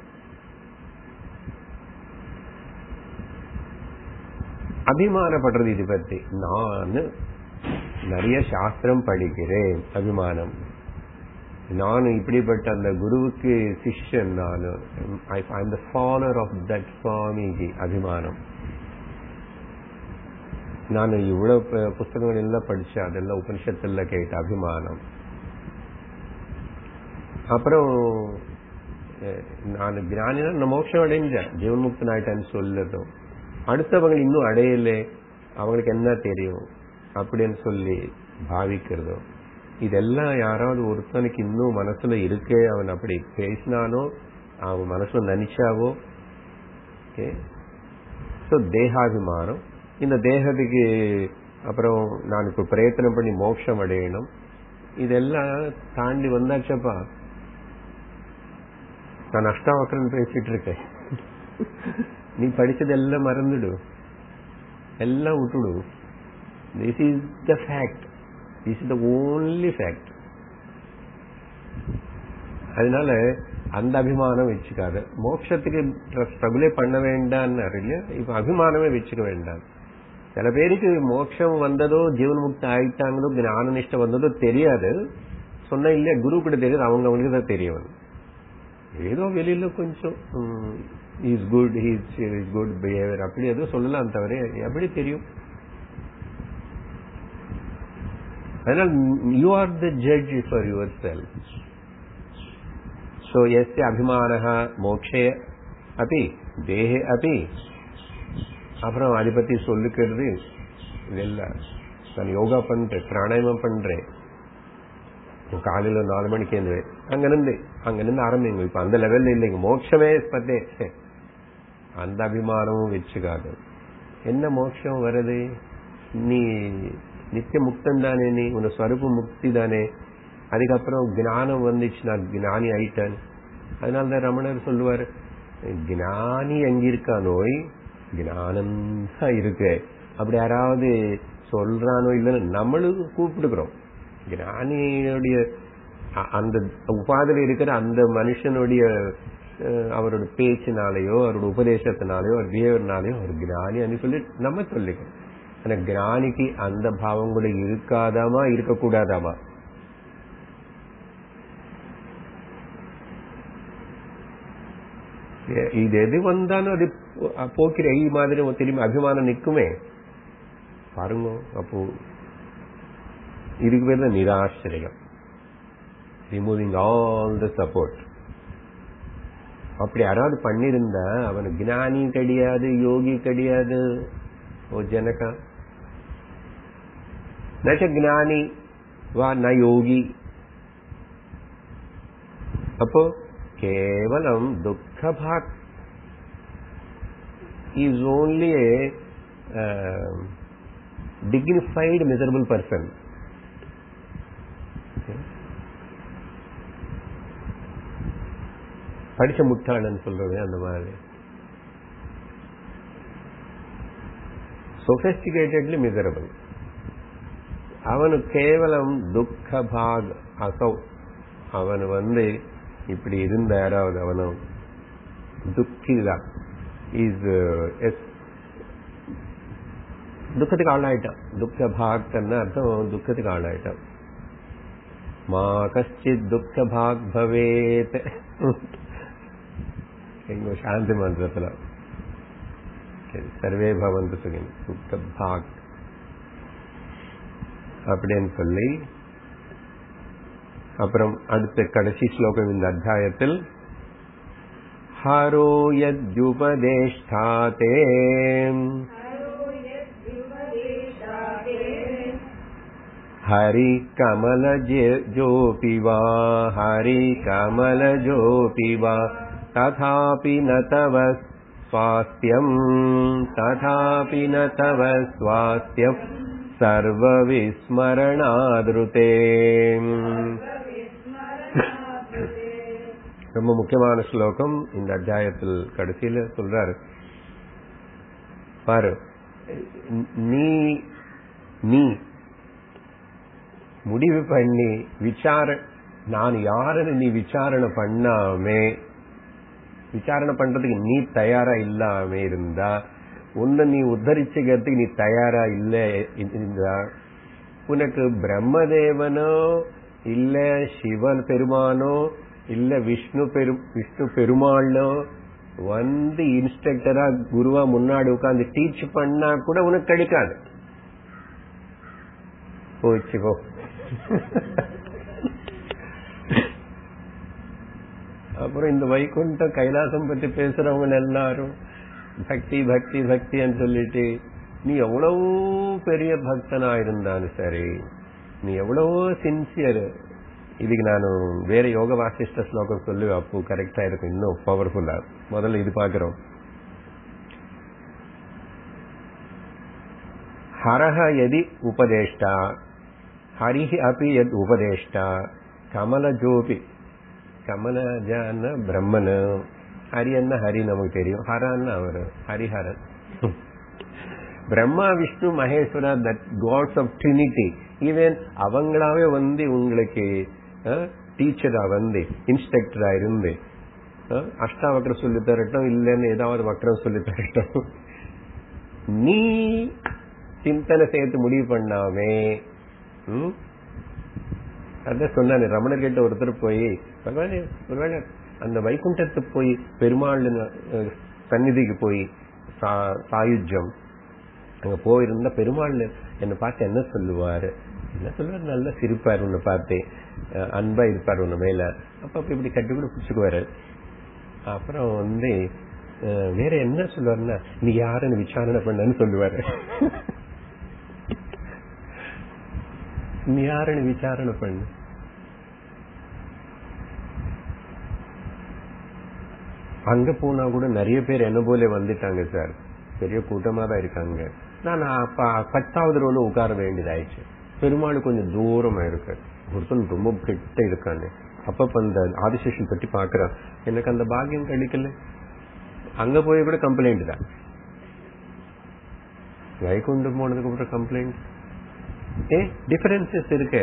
அபிமானப்படுறது இது பத்தி நான் நிறைய சாஸ்திரம் படிக்கிறேன் அபிமானம் நான் இப்படிப்பட்ட அந்த குருவுக்கு சிஷ்யன் நான் I the follower of that Swamiji அபிமானம் நான் இவ்வளவு ப- புஸ்தகங்கள் எல்லாம் படிச்சேன் அதெல்லாம் உபனிஷத்துல கேட்ட அபிமானம் அப்புறம் அஹ், நான் ஞானினா நான் மோட்சம் அடைஞ்சேன் ஜீவன்முக்தன் ஆயிட்டேன்னு சொல்லதும் அடுத்தவங்க இன்னும் அடையல அவங்களுக்கு என்ன தெரியும் அப்படின்னு சொல்லி பாவிக்கிறதோ இதெல்லாம் யாராவது ஒருத்தனுக்கு இன்னும் மனசுல இருக்கே அவன் அப்படி பேசினானோ அவன் மனசுல நினைச்சாவோ ஓகே ஸோ தேகாபிமானம் இந்த தேகத்துக்கு அப்புறம் நான் இப்ப பிரயத்தனம் பண்ணி மோட்சம் அடையணும் இதெல்லாம் தாண்டி வந்தாச்சப்பா நான் அஷ்டாவக்கரன் பேசிட்டு இருக்கேன் நீ படிச்சதெல்லாம் மறந்துடு எல்லாம் விட்டுடு this is the fact this is the only fact அதனால அந்த அபிமானம் வச்சுக்காத மோட்சத்துக்கு ஸ்ட்ரகுலே பண்ண வேண்டாம்னு இல்லையா இப்ப அபிமானமே வச்சுக்க வேண்டாம் சில பேருக்கு மோட்சம் வந்ததோ ஜீவன் முக்தி ஆயிட்டாங்களோ ஞான நிஷ்டை வந்ததோ தெரியாது சொன்ன இல்லையா குரு கூட தெரியாது அவங்க அவங்களுக்கு தான் தெரியும் ஏதோ வெளியில கொஞ்சம் is good is is good behaviour அப்படி எதுவும் சொல்லலாம் தவிர எப்படி தெரியும் அதனால் you are the judge for yourself so yes அபிமான மோக்ஷே அப்படி தேகே அப்படி அப்புறம் அதை பத்தி சொல்லிக்கிறது இதெல்லாம் நான் யோகா பண்றேன் பிராணாயாமம் பண்றேன் காலையில நாலு மணிக்கு எழுந்து அங்க நின்று அங்க நின்று ஆரம்பிங்க இப்ப அந்த லெவல்ல இல்லைங்க மோட்சமே பத்தே அந்த அபிமானமும் வச்சுக்காது என்ன மோட்சம் வருது நீ நித்திய முக்தன் தானே நீ உன ஸ்வரூப முக்தி தானே அதுக்கப்புறம் ஞானம் வந்துச்சு நான் ஞானி ஆயிட்டேன் அதனாலதான் ரமணர் சொல்லுவார் ஞானி எங்க இருக்கா நோய் ஞானம் தான் இருக்கு அப்படி யாராவது சொல்றானோ இல்லைன்னு நம்மளும் கூப்பிடுக்கிறோம் ஞானியுடைய அ- அந்த உபாதில இருக்கிற அந்த மனுஷனுடைய அஹ், அவரோட பேச்சினாலேயோ அவரோட உபதேசத்தினாலேயோ அவர் பிஹேவியர்னாலேயோ அவர் ஞானி அப்படின்னு சொல்லி நம்ம சொல்லிக்கிறோம் ஆனா ஞானிக்கு அந்த பாவம் கூட இருக்காதாமா இருக்கக்கூடாதாமா எ- இது எது வந்தாலும் அது போ- போக்கிற ஐ மாதிரி திரும்பி அபிமானம் நிக்குமே பாருங்க அப்போ இதுக்கு பேர் தான் நிராசிரியம் ரிமூவிங் ஆல் த சப்போர்ட் அப்படி யாராவது பண்ணிருந்தா அவன் ஞானி கிடையாது யோகி கிடையாது ஓ ஜனகா நச்ச ஞானி வா ந யோகி அப்போ கேவலம் துக்க பாக் is only a dignified miserable person படிச்ச முட்டாளன் சொல்றது அந்த மாதிரி sophisticatedly miserable அவனு கேவலம் துக்க பாக் அசௌ அவன் வந்து இப்படி இருந்த யாராவது அவனும் துக்கிதான் இஸ் துக்கத்துக்கு ஆளாயிட்டான் துக்க பாக்தன்னு அர்த்தம் துக்கத்துக்கு ஆளாயிட்டான் மா கஷ்டித் துக்க பாக் பவேத் எங்க சாந்தி மந்திரத்துல சரி, சர்வே பவந்து சுகின் துக்க பாக் அப்படின்னு சொல்லி அப்புறம் அடுத்த கடைசி ஸ்லோகம் இந்த அத்தியாயத்தில் ஹரோ யத்யுபதேஷ்டாதே हरि कमल जोऽपि वा हरि कमल जोऽपि वा तथापि न तव स्वास्थ्यम् तथापि न तव स्वास्थ्यम् सर्वविस्मरणादृते ரொம்ப முக்கியமான ஸ்லோகம் இந்த அத்தியாயத்தில் கடைசியில சொல்றாரு பாரு நீ நீ முடிவு பண்ணி விசார நான் யாருன்னு நீ விசாரணை பண்ணாமே விசாரணை பண்றதுக்கு நீ தயாரா இல்லாம இருந்தா உன்னை நீ உத்தரிச்சுக்கிறதுக்கு நீ தயாரா இல்ல இருந்தா உனக்கு பிரம்மதேவனோ இல்ல சிவன் பெருமானோ இல்ல விஷ்ணு பெரு விஷ்ணு பெருமாளோ வந்து இன்ஸ்ட்ரக்டரா குருவா முன்னாடி உட்காந்து டீச் பண்ணா கூட உனக்கு கிடைக்காது போச்சுக்கோ அப்புறம் இந்த வைகுண்டம் கைலாசம் பத்தி பேசுறவங்க எல்லாரும் பக்தி பக்தி பக்தின்னு சொல்லிட்டு நீ எவ்வளவு பெரிய பக்தனா இருந்தாலும் சரி நீ எவ்வளவோ சின்சியர் இதுக்கு நான் வேற யோக வாசிஷ்ட ஸ்லோகம் சொல்லுவேன் அப்போ கரெக்டா இருக்கும் இன்னும் பவர்ஃபுல்லா முதல்ல இது பாக்குறோம் ஹரஹ எதி உபதேஷ்டா ஹரிஹி அப்பி எத் உபதேஷ்டா கமலஜோபி கமலஜான பிரம்மன் ஹரி என்ன ஹரி நமக்கு தெரியும் ஹரான்னு அவரு Hariharan Brahma Vishnu Maheswara that gods of trinity even அவங்களாவே வந்து உங்களுக்கு டீச்சரா வந்து இன்ஸ்ட்ரக்டரா இருந்து அஹ், அஷ்டாவக்கரம் சொல்லி தரட்டும் இல்லைன்னு ஏதாவது வக்கரம் சொல்லி தரட்டும் நீ சிந்தனை சேர்த்து முடிவு பண்ணாமே ம்? அதான் சொன்னானே ரமணர் கிட்ட ஒருத்தர் போய் பகவானே ஒருவேளை அந்த வைகுண்டத்துக்கு போய் பெருமாள் அஹ், சந்நிதிக்கு போய் சா- சாயுஜ்யம் அங்க போயிருந்தா பெருமாள் என்னை பார்த்து என்ன சொல்லுவாரு என்ன சொல்லுவார் நல்லா சிரிப்பார் உன்னை பார்த்து அஹ், அன்பா இருப்பார் உன்னை மேல அப்ப அப்ப இப்படி கட்டி கூட பிடிச்சுக்குவாரு அப்புறம் வந்து அஹ், வேற என்ன சொல்லுவாருன்னா நீ யாருன்னு விசாரணை பண்ணன்னு சொல்லுவாரு நீ யாருன்னு விசாரணை பண்ணு அங்க போனா கூட நிறைய பேர் என்ன போல வந்துட்டாங்க சார் பெரிய கூட்டமா தான் இருக்காங்க நான் அப்ப பத்தாவது ரோல உட்கார வேண்டியதாயிடுச்சு பெருமாள் கொஞ்சம் தூரமா இருக்கு ஒருத்தன் ரொம்ப கிட்ட இருக்காங்க அப்பப்ப அந்த ஆதிசேஷன் பற்றி பாக்குறான் எனக்கு அந்த பாக்கியம் கிடைக்கல அங்க போய் கூட கம்ப்ளைண்ட் தான் வைகுண்டம் போனதுக்கு அப்புறம் கம்ப்ளைண்ட் ஏ டிஃபரன்சஸ் இருக்கு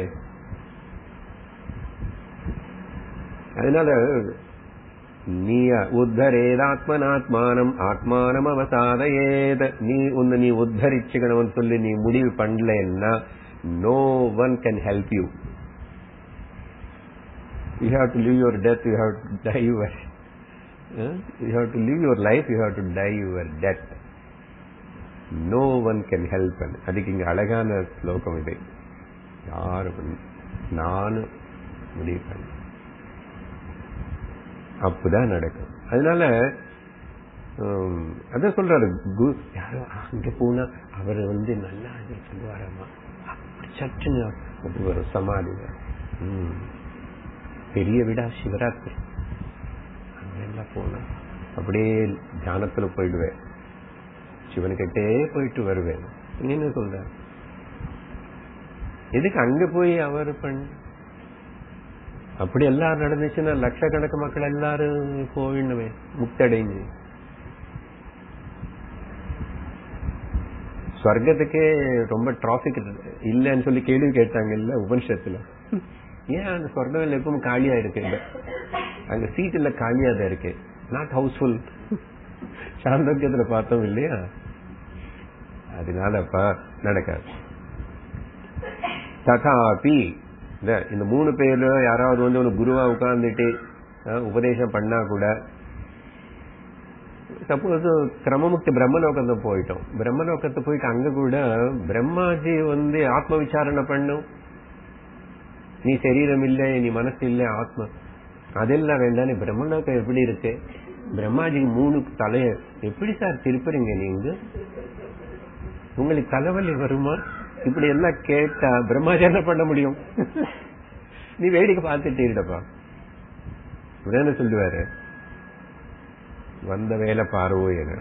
அதனால நீ உத்தரேதாத்மனாத்மானம் ஆத்மானம் அவசாதையேத நீ உன்னை நீ உத்தரிச்சுக்கணும்னு சொல்லி நீ முடிவு பண்ணலன்னா no one can help you you have to live your death, you have to die your, uh, you have to live your life, you have to die your death. No one can help. அதுக்கு இங்க அழகான ஸ்லோகம் இது யாரும் நானும் முடிவு பண்ண அப்பதான் நடக்கும் அதனால அதான் சொல்றாரு யாரோ அங்க போனா அவர் வந்து நல்லா சொல்லுவாராமா அப்படி சட்டுன்னு அப்படி ஒரு சமாதி பெரிய விடா சிவராத்திரி அங்கெல்லாம் போன அப்படியே தியானத்துல போயிடுவேன் சிவனுக்கிட்டே போயிட்டு வருவேன் என்ன சொல்ற எதுக்கு அங்க போய் அவர் பண்ண அப்படி எல்லாரும் நடந்துச்சுன்னா லட்சக்கணக்கு மக்கள் எல்லாரும் போயிடுவே முக்தடைஞ்சு ஸ்வர்க்கத்துக்கே ரொம்ப டிராபிக் இல்லைன்னு சொல்லி கேள்வி கேட்டாங்கல்ல உபனிஷத்துல ஏன் அந்த சொர்க்கம் எப்பவும் காலியா இருக்கு அங்க சீட் இல்ல காலியா தான் இருக்கு நாட் ஹவுஸ்ஃபுல் சாந்தோக்கியத்துல பார்த்தோம் இல்லையா அதனாலப்பா நடக்காது ததாபி இந்த மூணு பேர்ல யாராவது வந்து உனக்கு குருவா உட்கார்ந்துட்டு உபதேசம் பண்ணா கூட சப்போஸ் கிரமமுக்தி பிரம்மலோகத்தை போயிட்டோம் பிரம்மலோகத்தை போயிட்டு அங்க கூட பிரம்மாஜி வந்து ஆத்ம விசாரணை பண்ணும் நீ சரீரம் இல்லை நீ மனசு இல்லை ஆத்மா அதெல்லாம் வேண்டாம் பிரம்மலோகம் எப்படி இருக்கு பிரம்மாஜிக்கு மூணு தலைய எப்படி சார் திருப்புறீங்க நீங்க உங்களுக்கு தலைவலி வருமா இப்படி எல்லாம் கேட்டா பிரம்மாஜி என்ன பண்ண முடியும் நீ வேடிக்கை பார்த்துட்டு இருடப்பா என்ன சொல்லுவாரு வந்த வேலை பாருவோ என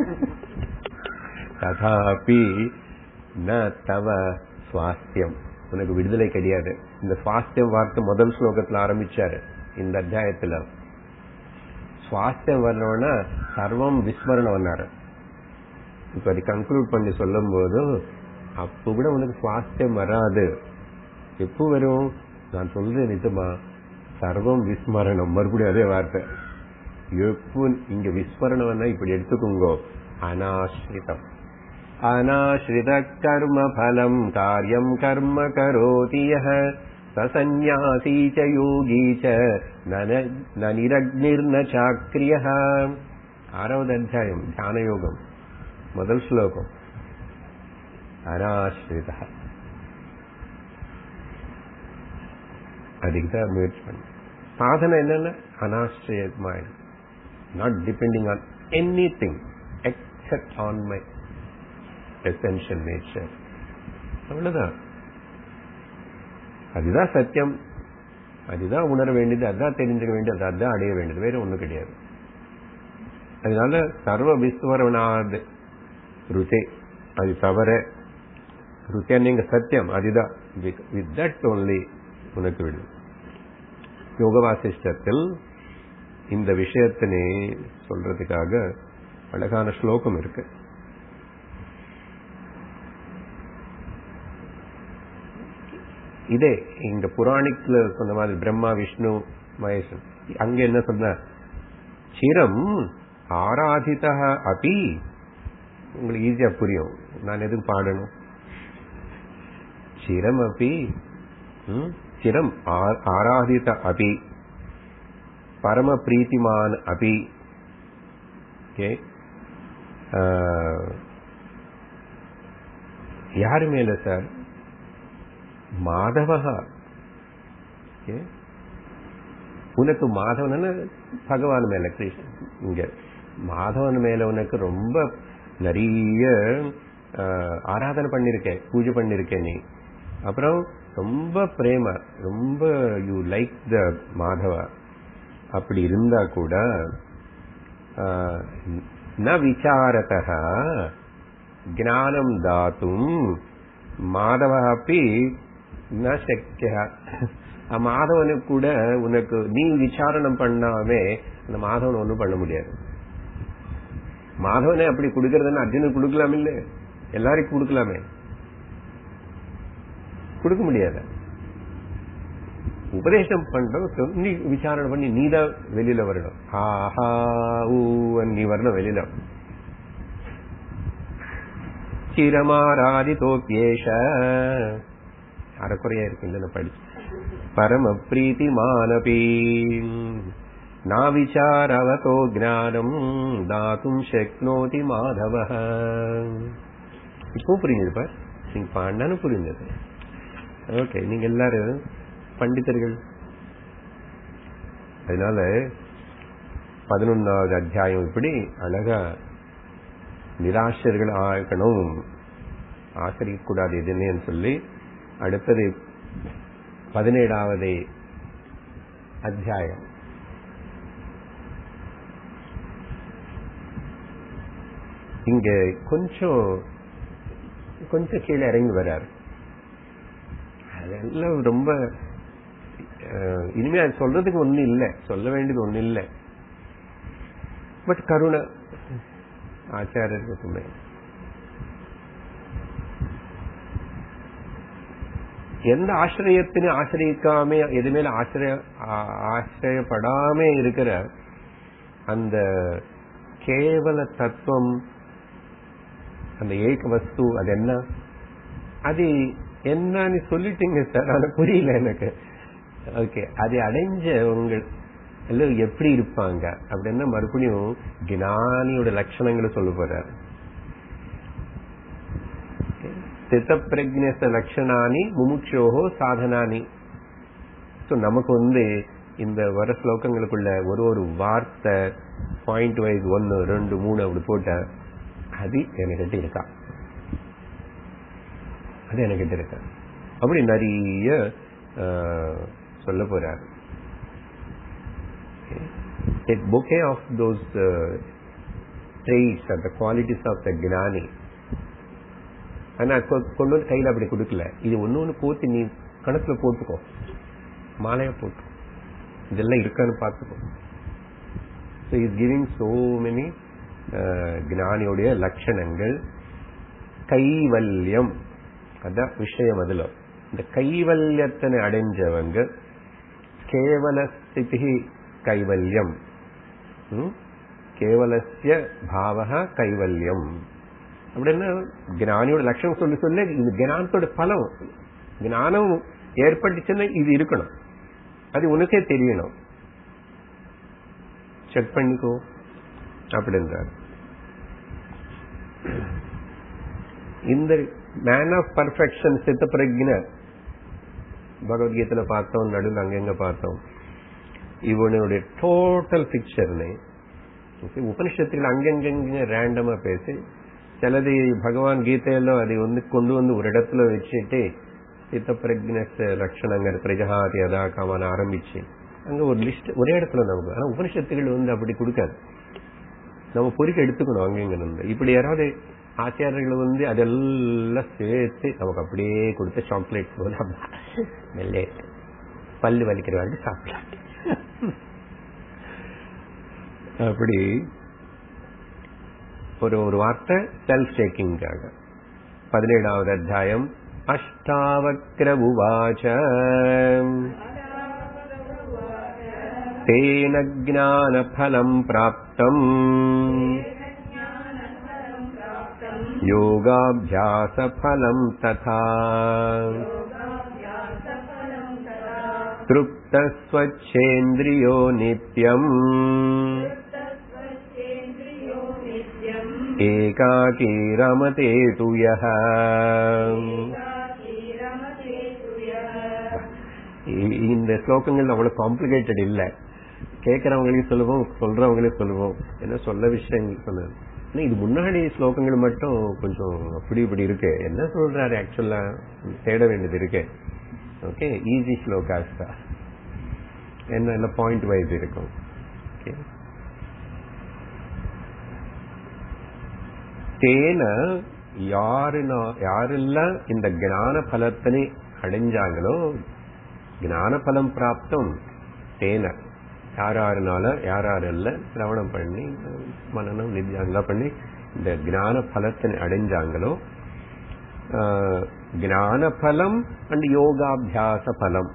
ததாபி ந தவ சுவாஸ்தியம் உனக்கு விடுதலை கிடையாது இந்த சுவாஸ்தியம் வார்த்தை முதல் ஸ்லோகத்துல ஆரம்பிச்சாரு இந்த அத்தியாயத்துல சுவாஸ்தியம் வரணும்னா சர்வம் விஸ்மரணம் வந்தாரு இப்ப அது கன்க்ளூட் பண்ணி சொல்லும் போது அப்ப கூட உனக்கு சுவாஸ்தியம் வராது எப்போ வரும் நான் சொல்றேன் நிஜமா சர்வம் விஸ்மரணம் மறுபடியும் அதே வார்த்தை எப்போ இங்க விஸ்மரணம் இப்படி எடுத்துக்கோங்க அனாஸ்ரிதம் अनाश्रित कर्म फलम् कार्यम् कर्म करोति यः ससन्न्यासी च योगी च न निरग्निर्न चाक्रियः ஆறாவது அத்தியாயம் தியான யோகம் முதல் ஸ்லோகம் அனாஸ்ரித அதுக்கு தான் முயற்சி பண்ண சாதனை என்னன்னா அனாஸ்திரியமாய் not depending on anything except on my essential nature அவ்வளவுதான் அதுதான் சத்தியம் அதுதான் உணர வேண்டியது அதுதான் தெரிஞ்சுக்க வேண்டியது அதுதான் அடைய வேண்டியது வேற ஒண்ணும் கிடையாது அதனால சர்வ விஸ்வரணாது ருச்சே அது தவற ருச்சே நீங்க சத்தியம் அதுதான் வித் தட் ஓன்லி உனக்கு விடும் யோக வாசிஷ்டத்தில் இந்த விஷயத்தினை சொல்றதுக்காக அழகான ஸ்லோகம் இருக்கு இதே இங்க புராணிக்ல சொன்ன மாதிரி பிரம்மா விஷ்ணு மகேசன் அங்க என்ன சொன்ன சிரம் ஆராதித அபி உங்களுக்கு ஈஸியா புரியும் நான் எதுக்கு பாடணும் சிரம் அப்பி சிரம் ஆராதித அபி பரம பிரீத்திமான் அபி ஓகே யாரு மேல சார் மாதவகா உனக்கு மாதவன் பகவான் மேல கிருஷ்ணன் இங்க மாதவன் மேல உனக்கு ரொம்ப நிறைய ஆராதனை பண்ணிருக்கேன் பூஜை பண்ணிருக்கேன் நீ அப்புறம் ரொம்ப பிரேம ரொம்ப யூ லைக் த மாதவா அப்படி இருந்தா கூட ந விசாரதः ஞானம் தாத்தும் மாதவ அப்படி ந சக்கிய மாதவனுக்கு கூட உனக்கு நீ விசாரணம் பண்ணாமே அந்த மாதவன் ஒண்ணும் பண்ண முடியாது மாதவனே அப்படி கொடுக்கறதுன்னு அர்ஜுனுக்கு கொடுக்கலாம் இல்ல எல்லாருக்கும் கொடுக்கலாமே கொடுக்க முடியாது உபதேசம் பண்றோம் நீ விசாரணை பண்ணி நீ தான் வெளியில வரணும் ஆஹா ஊ நீ வரணும் வெளியில சிரமாராதிதோப்பியேஷ அறக்குறையா இருக்கு இல்ல படிச்சு பரம பிரீத்தி மானபி நா விசாரவதோ ஜானம் தாத்தும் சக்னோதி மாதவ இப்போ புரிஞ்சது பார் நீங்க பாண்டானு புரிஞ்சது ஓகே நீங்க எல்லாரும் பண்டிதர்கள் அதனால பதினொன்னாவது அத்தியாயம் இப்படி அழகா நிராசர்கள் ஆகணும் ஆசிரியக்கூடாது எதுன்னு சொல்லி அடுத்தது பதினேழாவது அத்தியாயம் இங்க கொஞ்சம் கொஞ்சம் கீழே இறங்கி வர்றாரு அதெல்லாம் ரொம்ப இனிமே அது சொல்றதுக்கு ஒண்ணு இல்லை சொல்ல வேண்டியது ஒண்ணு இல்லை பட் கருணை ஆச்சாரியர்களுக்குமே எந்த ஆசிரியத்தினு ஆசிரியிக்காம எது மேல ஆசிரிய ஆசிரியப்படாம இருக்கிற அந்த கேவல தத்துவம் அந்த ஏக வஸ்து அது என்ன அது என்னன்னு சொல்லிட்டீங்க சார் அது புரியல எனக்கு ஓகே அது அடைஞ்ச உங்கள் எல்லாம் எப்படி இருப்பாங்க அப்படின்னா மறுபடியும் ஜானியோட லட்சணங்களை சொல்ல போறாரு சித்த பிரஜ்னச லட்சணானி முமுட்சோகோ சாதனானி ஸோ நமக்கு வந்து இந்த வர ஸ்லோகங்களுக்குள்ள ஒரு ஒரு வார்த்தை பாயிண்ட் வைஸ் ஒன்னு ரெண்டு மூணு அப்படி போட்ட அது என்கிட்ட இருக்கா அது என்கிட்ட இருக்கா அப்படி நிறைய சொல்ல போறாரு a bouquet of those uh, traits and the qualities of the gnani ஆனா கொண்டு வந்து கையில அப்படி கொடுக்கல இது ஒண்ணு ஒண்ணு கோத்து நீ கணக்குல போட்டுக்கோ மாலையா போட்டு இதெல்லாம் இருக்கான்னு பார்த்துக்கோ so is giving so many ஞானியோடைய லட்சணங்கள் கைவல்யம் அதான் விஷயம் அதுல இந்த கைவல்யத்தினை அடைஞ்சவங்க கேவல ஸ்திதி கைவல்யம் கேவலசிய பாவக கைவல்யம் அப்படின்னா ஞானியோட லட்சணம் சொல்லி சொல்ல இது ஞானத்தோட பலம் ஞானம் ஏற்பட்டுச்சுன்னா இது இருக்கணும் அது உனக்கே தெரியணும் செக் பண்ணிக்கோ அப்படின்றார் இந்த மேன் ஆஃப் பர்ஃபெக்ஷன் சித்த பிரஜ்ன பகவத்கீதையில பார்த்தோம் நடுவில் அங்கங்க பார்த்தோம் இவனுடைய டோட்டல் பிக்சர்னு உபனிஷத்துகள் அங்கங்க ரேண்டமா பேசி சிலது பகவான் கீதையில அதை வந்து கொண்டு வந்து ஒரு இடத்துல வச்சுட்டு சித்த பிரஜ்னஸ் லட்சணங்கள் பிரஜகாதி அதா காமான ஆரம்பிச்சு அங்க ஒரு லிஸ்ட் ஒரே இடத்துல நமக்கு ஆனா உபனிஷத்துகள் வந்து அப்படி கொடுக்காது நம்ம பொறுக்க எடுத்துக்கணும் அங்கங்க இருந்து இப்படி யாராவது ஆச்சாரியர்கள் வந்து அதெல்லாம் சேர்த்து நமக்கு அப்படியே கொடுத்த சாக்லேட் போல மெல்லே பல்லு வலிக்கிற வந்து சாப்பிடலாம் அப்படி ஒரு ஒரு வார்த்தை செல்ஃப் டேக்கிங்காக பதினேழாவது அத்தியாயம் அஷ்டாவக்ர உவாச்ச தேன ஜானஃபலம் பிராப்தம் योगाभ्यासफलम् तथा तृप्तस्वच्छेन्द्रियो नित्यम् एकाकी रमते तु यः இந்த ஸ்லோகங்கள் அவ்வளவு காம்ப்ளிகேட்டட் இல்ல கேட்கறவங்களுக்கு சொல்லுவோம் சொல்றவங்களுக்கு சொல்லுவோம் என்ன சொல்ல விஷயங்கள் சொன்னது இது முன்னாடி ஸ்லோகங்கள் மட்டும் கொஞ்சம் அப்படி இப்படி இருக்கு என்ன சொல்றாரு ஆக்சுவலா தேட வேண்டியது இருக்கு ஓகே ஈஸி ஸ்லோகாஸ் தான் என்ன பாயிண்ட் வைஸ் இருக்கும் ஓகே தேன யாரு யாரெல்லாம் இந்த ஞான பலத்தினை அடைஞ்சாங்களோ ஞான பலம் பிராப்தம் தேன யாராருனால யாரெல்லாம் சிரவணம் பண்ணி மனநம் நித்தியாங்கலாம் பண்ணி இந்த ஞான பலத்தினை அடைஞ்சாங்களோ ஞான பலம் அண்ட் யோகாபியாச பலம்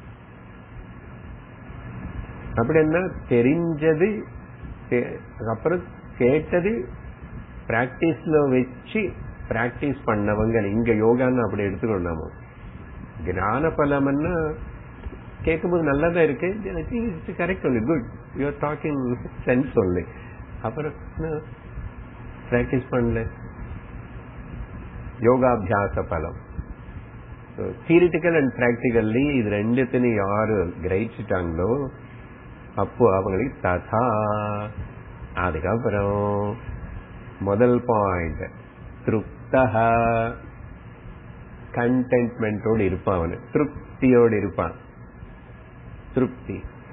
அப்படி என்ன தெரிஞ்சது அப்புறம் கேட்டது பிராக்டிஸ்ல வச்சு பிராக்டிஸ் பண்ணவங்க இங்க யோகான்னு அப்படி எடுத்துக்கணும் ஞான பலம்னா கேட்கும்போது நல்லதா இருக்கு correct only good you are talking sense only அப்புறம் பிராக்டிஸ் பண்ணல யோகாபியாச பலம் தியரிட்டிக்கல் அண்ட் பிராக்டிகல்லி இது ரெண்டுத்தையும் யாரு கிரகிச்சிட்டாங்களோ அப்போ அவங்களுக்கு ததா அதுக்கப்புறம் முதல் பாயிண்ட் திருப்தக கண்டென்ட்மெண்டோடு இருப்பான் அவனு திருப்தியோடு இருப்பான் திருப்தி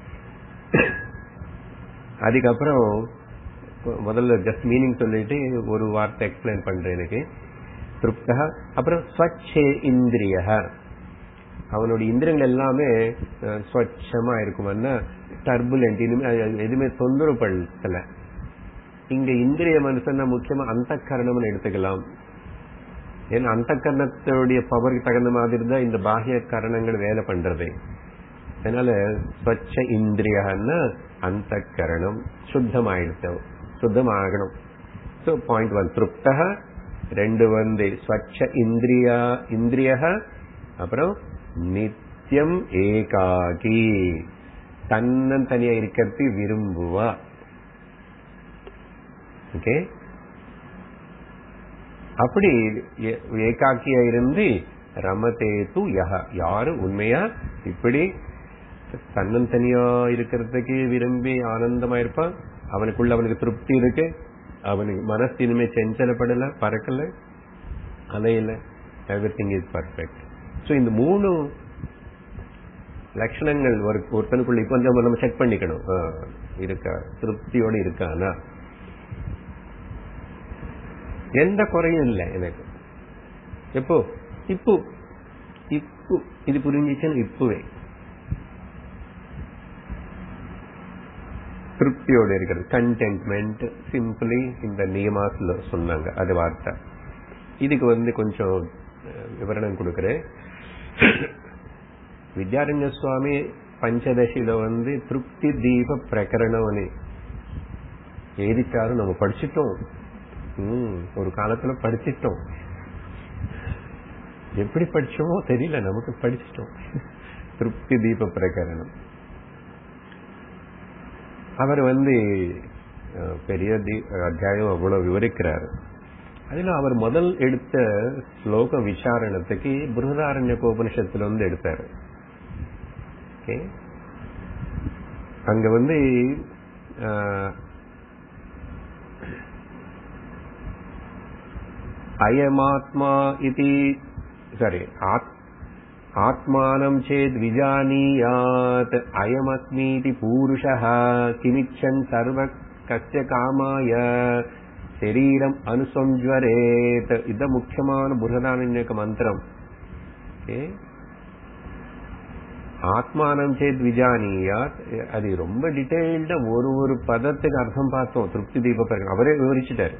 அதுக்கப்புறம் முதல்ல ஜஸ்ட் மீனிங் சொல்லிட்டு ஒரு வார்த்தை எக்ஸ்பிளைன் பண்றேன் எனக்கு திருப்தக அப்புறம் ஸ்வச்சே இந்திரிய அவனுடைய இந்திரியங்கள் எல்லாமே ஸ்வச்சமா இருக்கும்னா டர்புலண்ட் இனிமே எதுவுமே தொந்தரவு படுத்தல இங்க இந்திரிய மனுஷன் முக்கியமா அந்த கரணம்னு எடுத்துக்கலாம் ஏன்னா அந்த கரணத்துடைய பவருக்கு தகுந்த மாதிரி தான் இந்த பாகிய கரணங்கள் வேலை பண்றது அதனால ஸ்வச்ச இந்திரியன்னா அந்த கரணம் சுத்தமாயிடுச்சு சுத்தமாகணும் ஸோ பாயிண்ட் ஒன் திருப்தக ரெண்டு வந்து ஸ்வச்ச இந்திரியா இந்திரிய அப்புறம் நித்தியம் ஏகாகி தன்னன் தனியா இருக்கிறது விரும்புவா ஓகே அப்படி ஏகாக்கியா இருந்து ரமதேது யஹ யாரு உண்மையா இப்படி தன்னன் தனியா இருக்கிறதுக்கு விரும்பி ஆனந்தமா இருப்பான் அவனுக்குள்ள அவனுக்கு திருப்தி இருக்கு அவனுக்கு மனசு இனிமே செஞ்சலப்படல பறக்கல அலையில everything is perfect so இந்த மூணு லட்சணங்கள் ஒரு ஒருத்தனுக்குள்ள இப்போ நம்ம நம்ம செக் பண்ணிக்கணும் இருக்கா திருப்தியோட இருக்கானா எந்த குறையும் இல்லை எனக்கு எப்போ இப்போ இப்போ இது புரிஞ்சிச்சுன்னு இப்பவே திருப்தியோட இருக்கிறது கண்டென்ட்மெண்ட் சிம்பிளி இந்த நியமாஸ்ல சொன்னாங்க அது வார்த்தை இதுக்கு வந்து கொஞ்சம் விவரணம் கொடுக்கிறேன் வித்யாரண்ய சுவாமி பஞ்சதசியில வந்து திருப்தி தீப பிரகரணம் எழுதிட்டாரு நம்ம படிச்சிட்டோம் ஒரு காலத்துல படிச்சிட்டோம் எப்படி படிச்சோமோ தெரியல நமக்கு படிச்சிட்டோம் திருப்தி தீப பிரகரணம் அவர் வந்து பெரிய அத்தியாயம் அவ்வளவு விவரிக்கிறாரு அதுல அவர் முதல் எடுத்த ஸ்லோக விசாரணத்துக்கு பிருகதாரண்ய கோபனிஷத்துல வந்து எடுத்தாரு அங்க வந்து அயமாத்மா இது சாரி ஆத்மானம் சேத் விஜானியாத் அயமஸ்மீதி பூருஷः கிமிச்சன் சர்வ கஸ்ய காமாய శరీరం అనుసంజ్వరేత్ ఇద ముఖ్యమైన బృహదారణ్యక మంత్రం ஆத்மானம் சேத் விஜானியாத் அது ரொம்ப டீடைல்டா ஒரு ஒரு பதத்துக்கு அர்த்தம் பார்த்தோம் திருப்தி தீப பிரகடனம் அவரே விவரிச்சுட்டாரு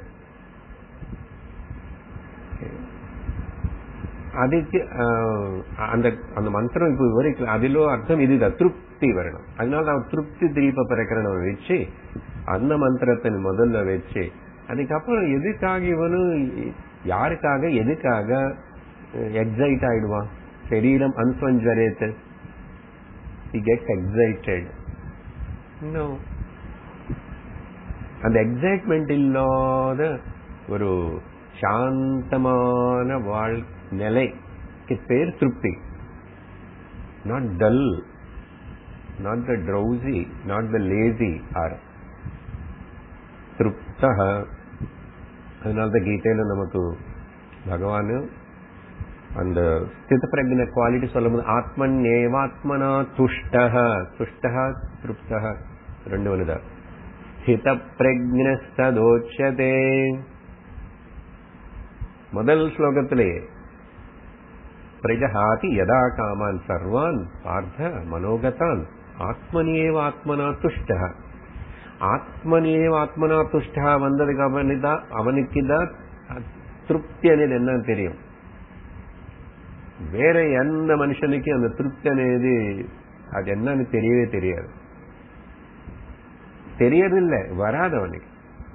அதுக்கு அந்த அந்த மந்திரம் இப்ப விவரிக்கல அதிலோ அர்த்தம் இதுதான் திருப்தி வரணும் அதனால அவர் திருப்தி தீப பிரகரணம் வச்சு அந்த மந்திரத்தை முதல்ல வச்சு அதுக்கப்புறம் எதுக்காக இவனும் யாருக்காக எதுக்காக எக்ஸைட் ஆயிடுவான் சரீரம் அன்சஞ்சரேத்து he gets excited no அந்த எக்ஸைட்மெண்ட் இல்லாத ஒரு சாந்தமான வாழ் நிலைக்கு பேர் திருப்தி not dull not the drowsy not the lazy or திருப்த அதனால்தான் கீதையில நமக்கு பகவான் அந்த ஸ்தித பிரஜன குவாலிட்டி சொல்லும் போது ஆத்மன் ஏவாத்மனா துஷ்ட துஷ்ட திருப்த ரெண்டு வருதா ஸ்தித பிரஜ்னஸ்தோச்சதே முதல் ஸ்லோகத்திலேயே பிரஜஹாதி யதா காமான் சர்வான் பார்த்த மனோகதான் ஆத்மனியேவ ஆத்மனா துஷ்ட ஆத்மனியேவ ஆத்மனா துஷ்டா வந்ததுக்கு அவனுதான் அவனுக்கு தான் திருப்தி అనేది என்னன்னு தெரியும் வேற எந்த மனுஷனுக்கு அந்த திருப்தி అనేది அது என்னன்னு தெரியவே தெரியாது தெரியறதில்லை வராது அவனுக்கு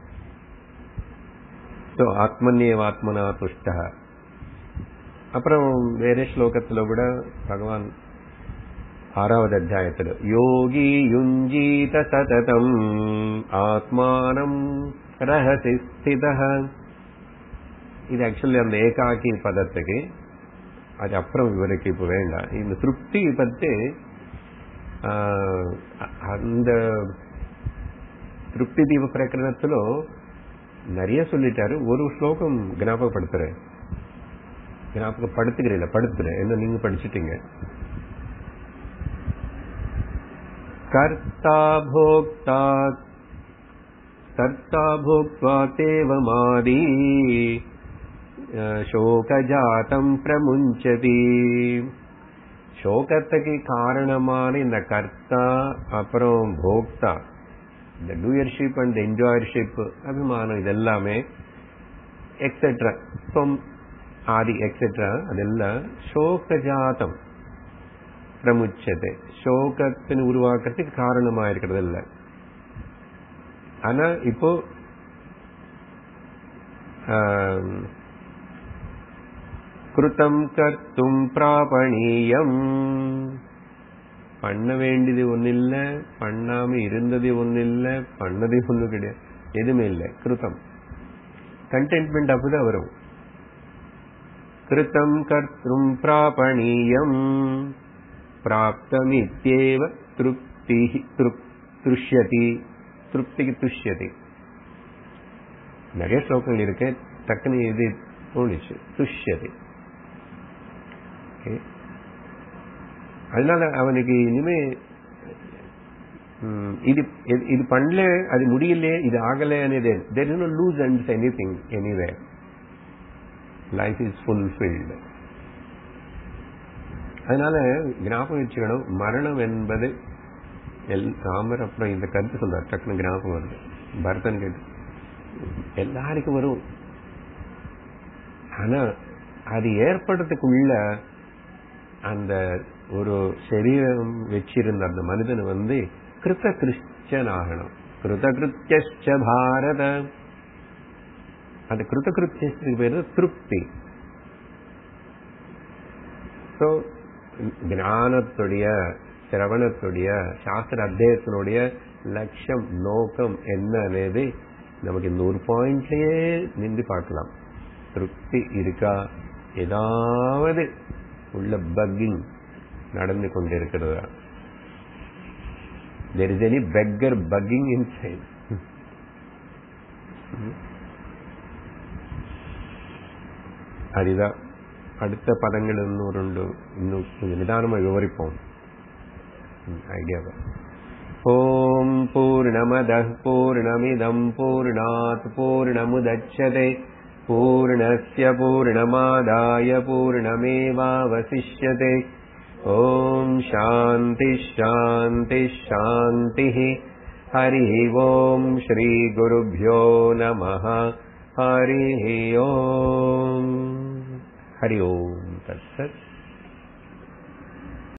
ஸோ ஆத்மன்யேவ ஆத்மனா துஷ்டா அப்புறம் வேற ஸ்லோகத்துல கூட பகவான் ஆறாவது அத்தியாயத்துல யோகி யுஞ்சீத சததம் ஆத்மானம் ரஹசி ஸ்தித இது ஆக்சுவலி அந்த ஏகாக்கி பதத்துக்கு அது அப்புறம் இவருக்கு இப்ப வேண்டாம் இந்த திருப்தி பத்தி அந்த திருப்தி தீப பிரகரணத்திலோ நிறைய சொல்லிட்டாரு ஒரு ஸ்லோகம் ஞாபகப்படுத்துறேன் ஞாபகப்படுத்துகிறீங்கள படுத்துறேன் என்ன நீங்க படிச்சுட்டீங்க கர்த்தா போக்தா கர்த்தா போக்வா தேவமாதி சோகஜாத்தம் பிரமுஞ்சதி சோகத்துக்கு காரணமான இந்த கர்த்தா அப்புறம் போக்தா இந்த டூயர்ஷிப் அண்ட் என்ஜாயர்ஷிப் அபிமானம் இதெல்லாமே எக்ஸெட்ரா சொம் ஆதி எக்ஸெட்ரா அதெல்லாம் சோகஜாத்தம் பிரமுச்சது சோகத்தின் உருவாக்கத்துக்கு காரணமா இருக்கிறது இல்ல ஆனா இப்போ கிருத்தம் கர்த்தும் பிராபணீயம் பண்ண வேண்டியது ஒன்னில்ல பண்ணாம இருந்தது ஒன்னில்ல பண்ணது ஒண்ணு கிடையாது எதுவுமே இல்லை கிருத்தம் கண்டென்ட்மெண்ட் அப்படிதான் வரும் கிருத்தம் கர்த்தும் பிராபணீயம் பிராப்தமித்யேவ திருப்தி திருஷ்யதி திருப்திக்கு துஷ்யதி நிறைய ஸ்லோகங்கள் இருக்கு டக்குனு இது தோணுச்சு துஷ்யதி அதனால அவனுக்கு இனிமே இது இது பண்ணல அது முடியல இது ஆகல అనేది there is no loss and anything anyway life is fulfilled அதனால ஞாபகம் வச்சுக்கணும் மரணம் என்பது எல் ராமர் அப்புறம் இந்த கருத்து சொல்றார் டக்குனு ஞாபகம் வருது பரதன் கேட்டு எல்லாருக்கும் வரும் ஆனா அது ஏற்படுறதுக்குள்ள அந்த ஒரு சரீரம் வச்சிருந்த அந்த மனிதன் வந்து கிருத்த கிறிஸ்டியன் ஆகணும் கிருத கிருத்திய பாரத அந்த கிருத்த கிருத்தியத்துக்கு பேர் திருப்தி ஸோ ஞானத்துடைய சிரவணத்துடைய சாஸ்திர அத்தியத்தினுடைய லட்சம் நோக்கம் என்ன అనేది நமக்கு இந்த ஒரு பாயிண்ட்லயே நின்று பார்க்கலாம் திருப்தி இருக்கா ஏதாவது உள்ள பக்கிங் நடந்து கொண்டிருக்கிறதா there is any beggar begging inside அதுதான் அடுத்த பதங்கள் இன்னும் ரெண்டு இன்னும் கொஞ்சம் நிதானமா விவரிப்போம் ஐடியாவை ஓம் பூர்ணமத பூர்ணமிதம் பூர்ணாத் பூர்ணமுதட்சதே पूर्णस्य पूर्णमादाय पूर्णमेवावशिष्यते ॐ शान्तिः शान्तिः शान्तिः हरिः ॐ श्रीगुरुभ्यो नमः हरिः ॐ हरि ओम् तत्सत्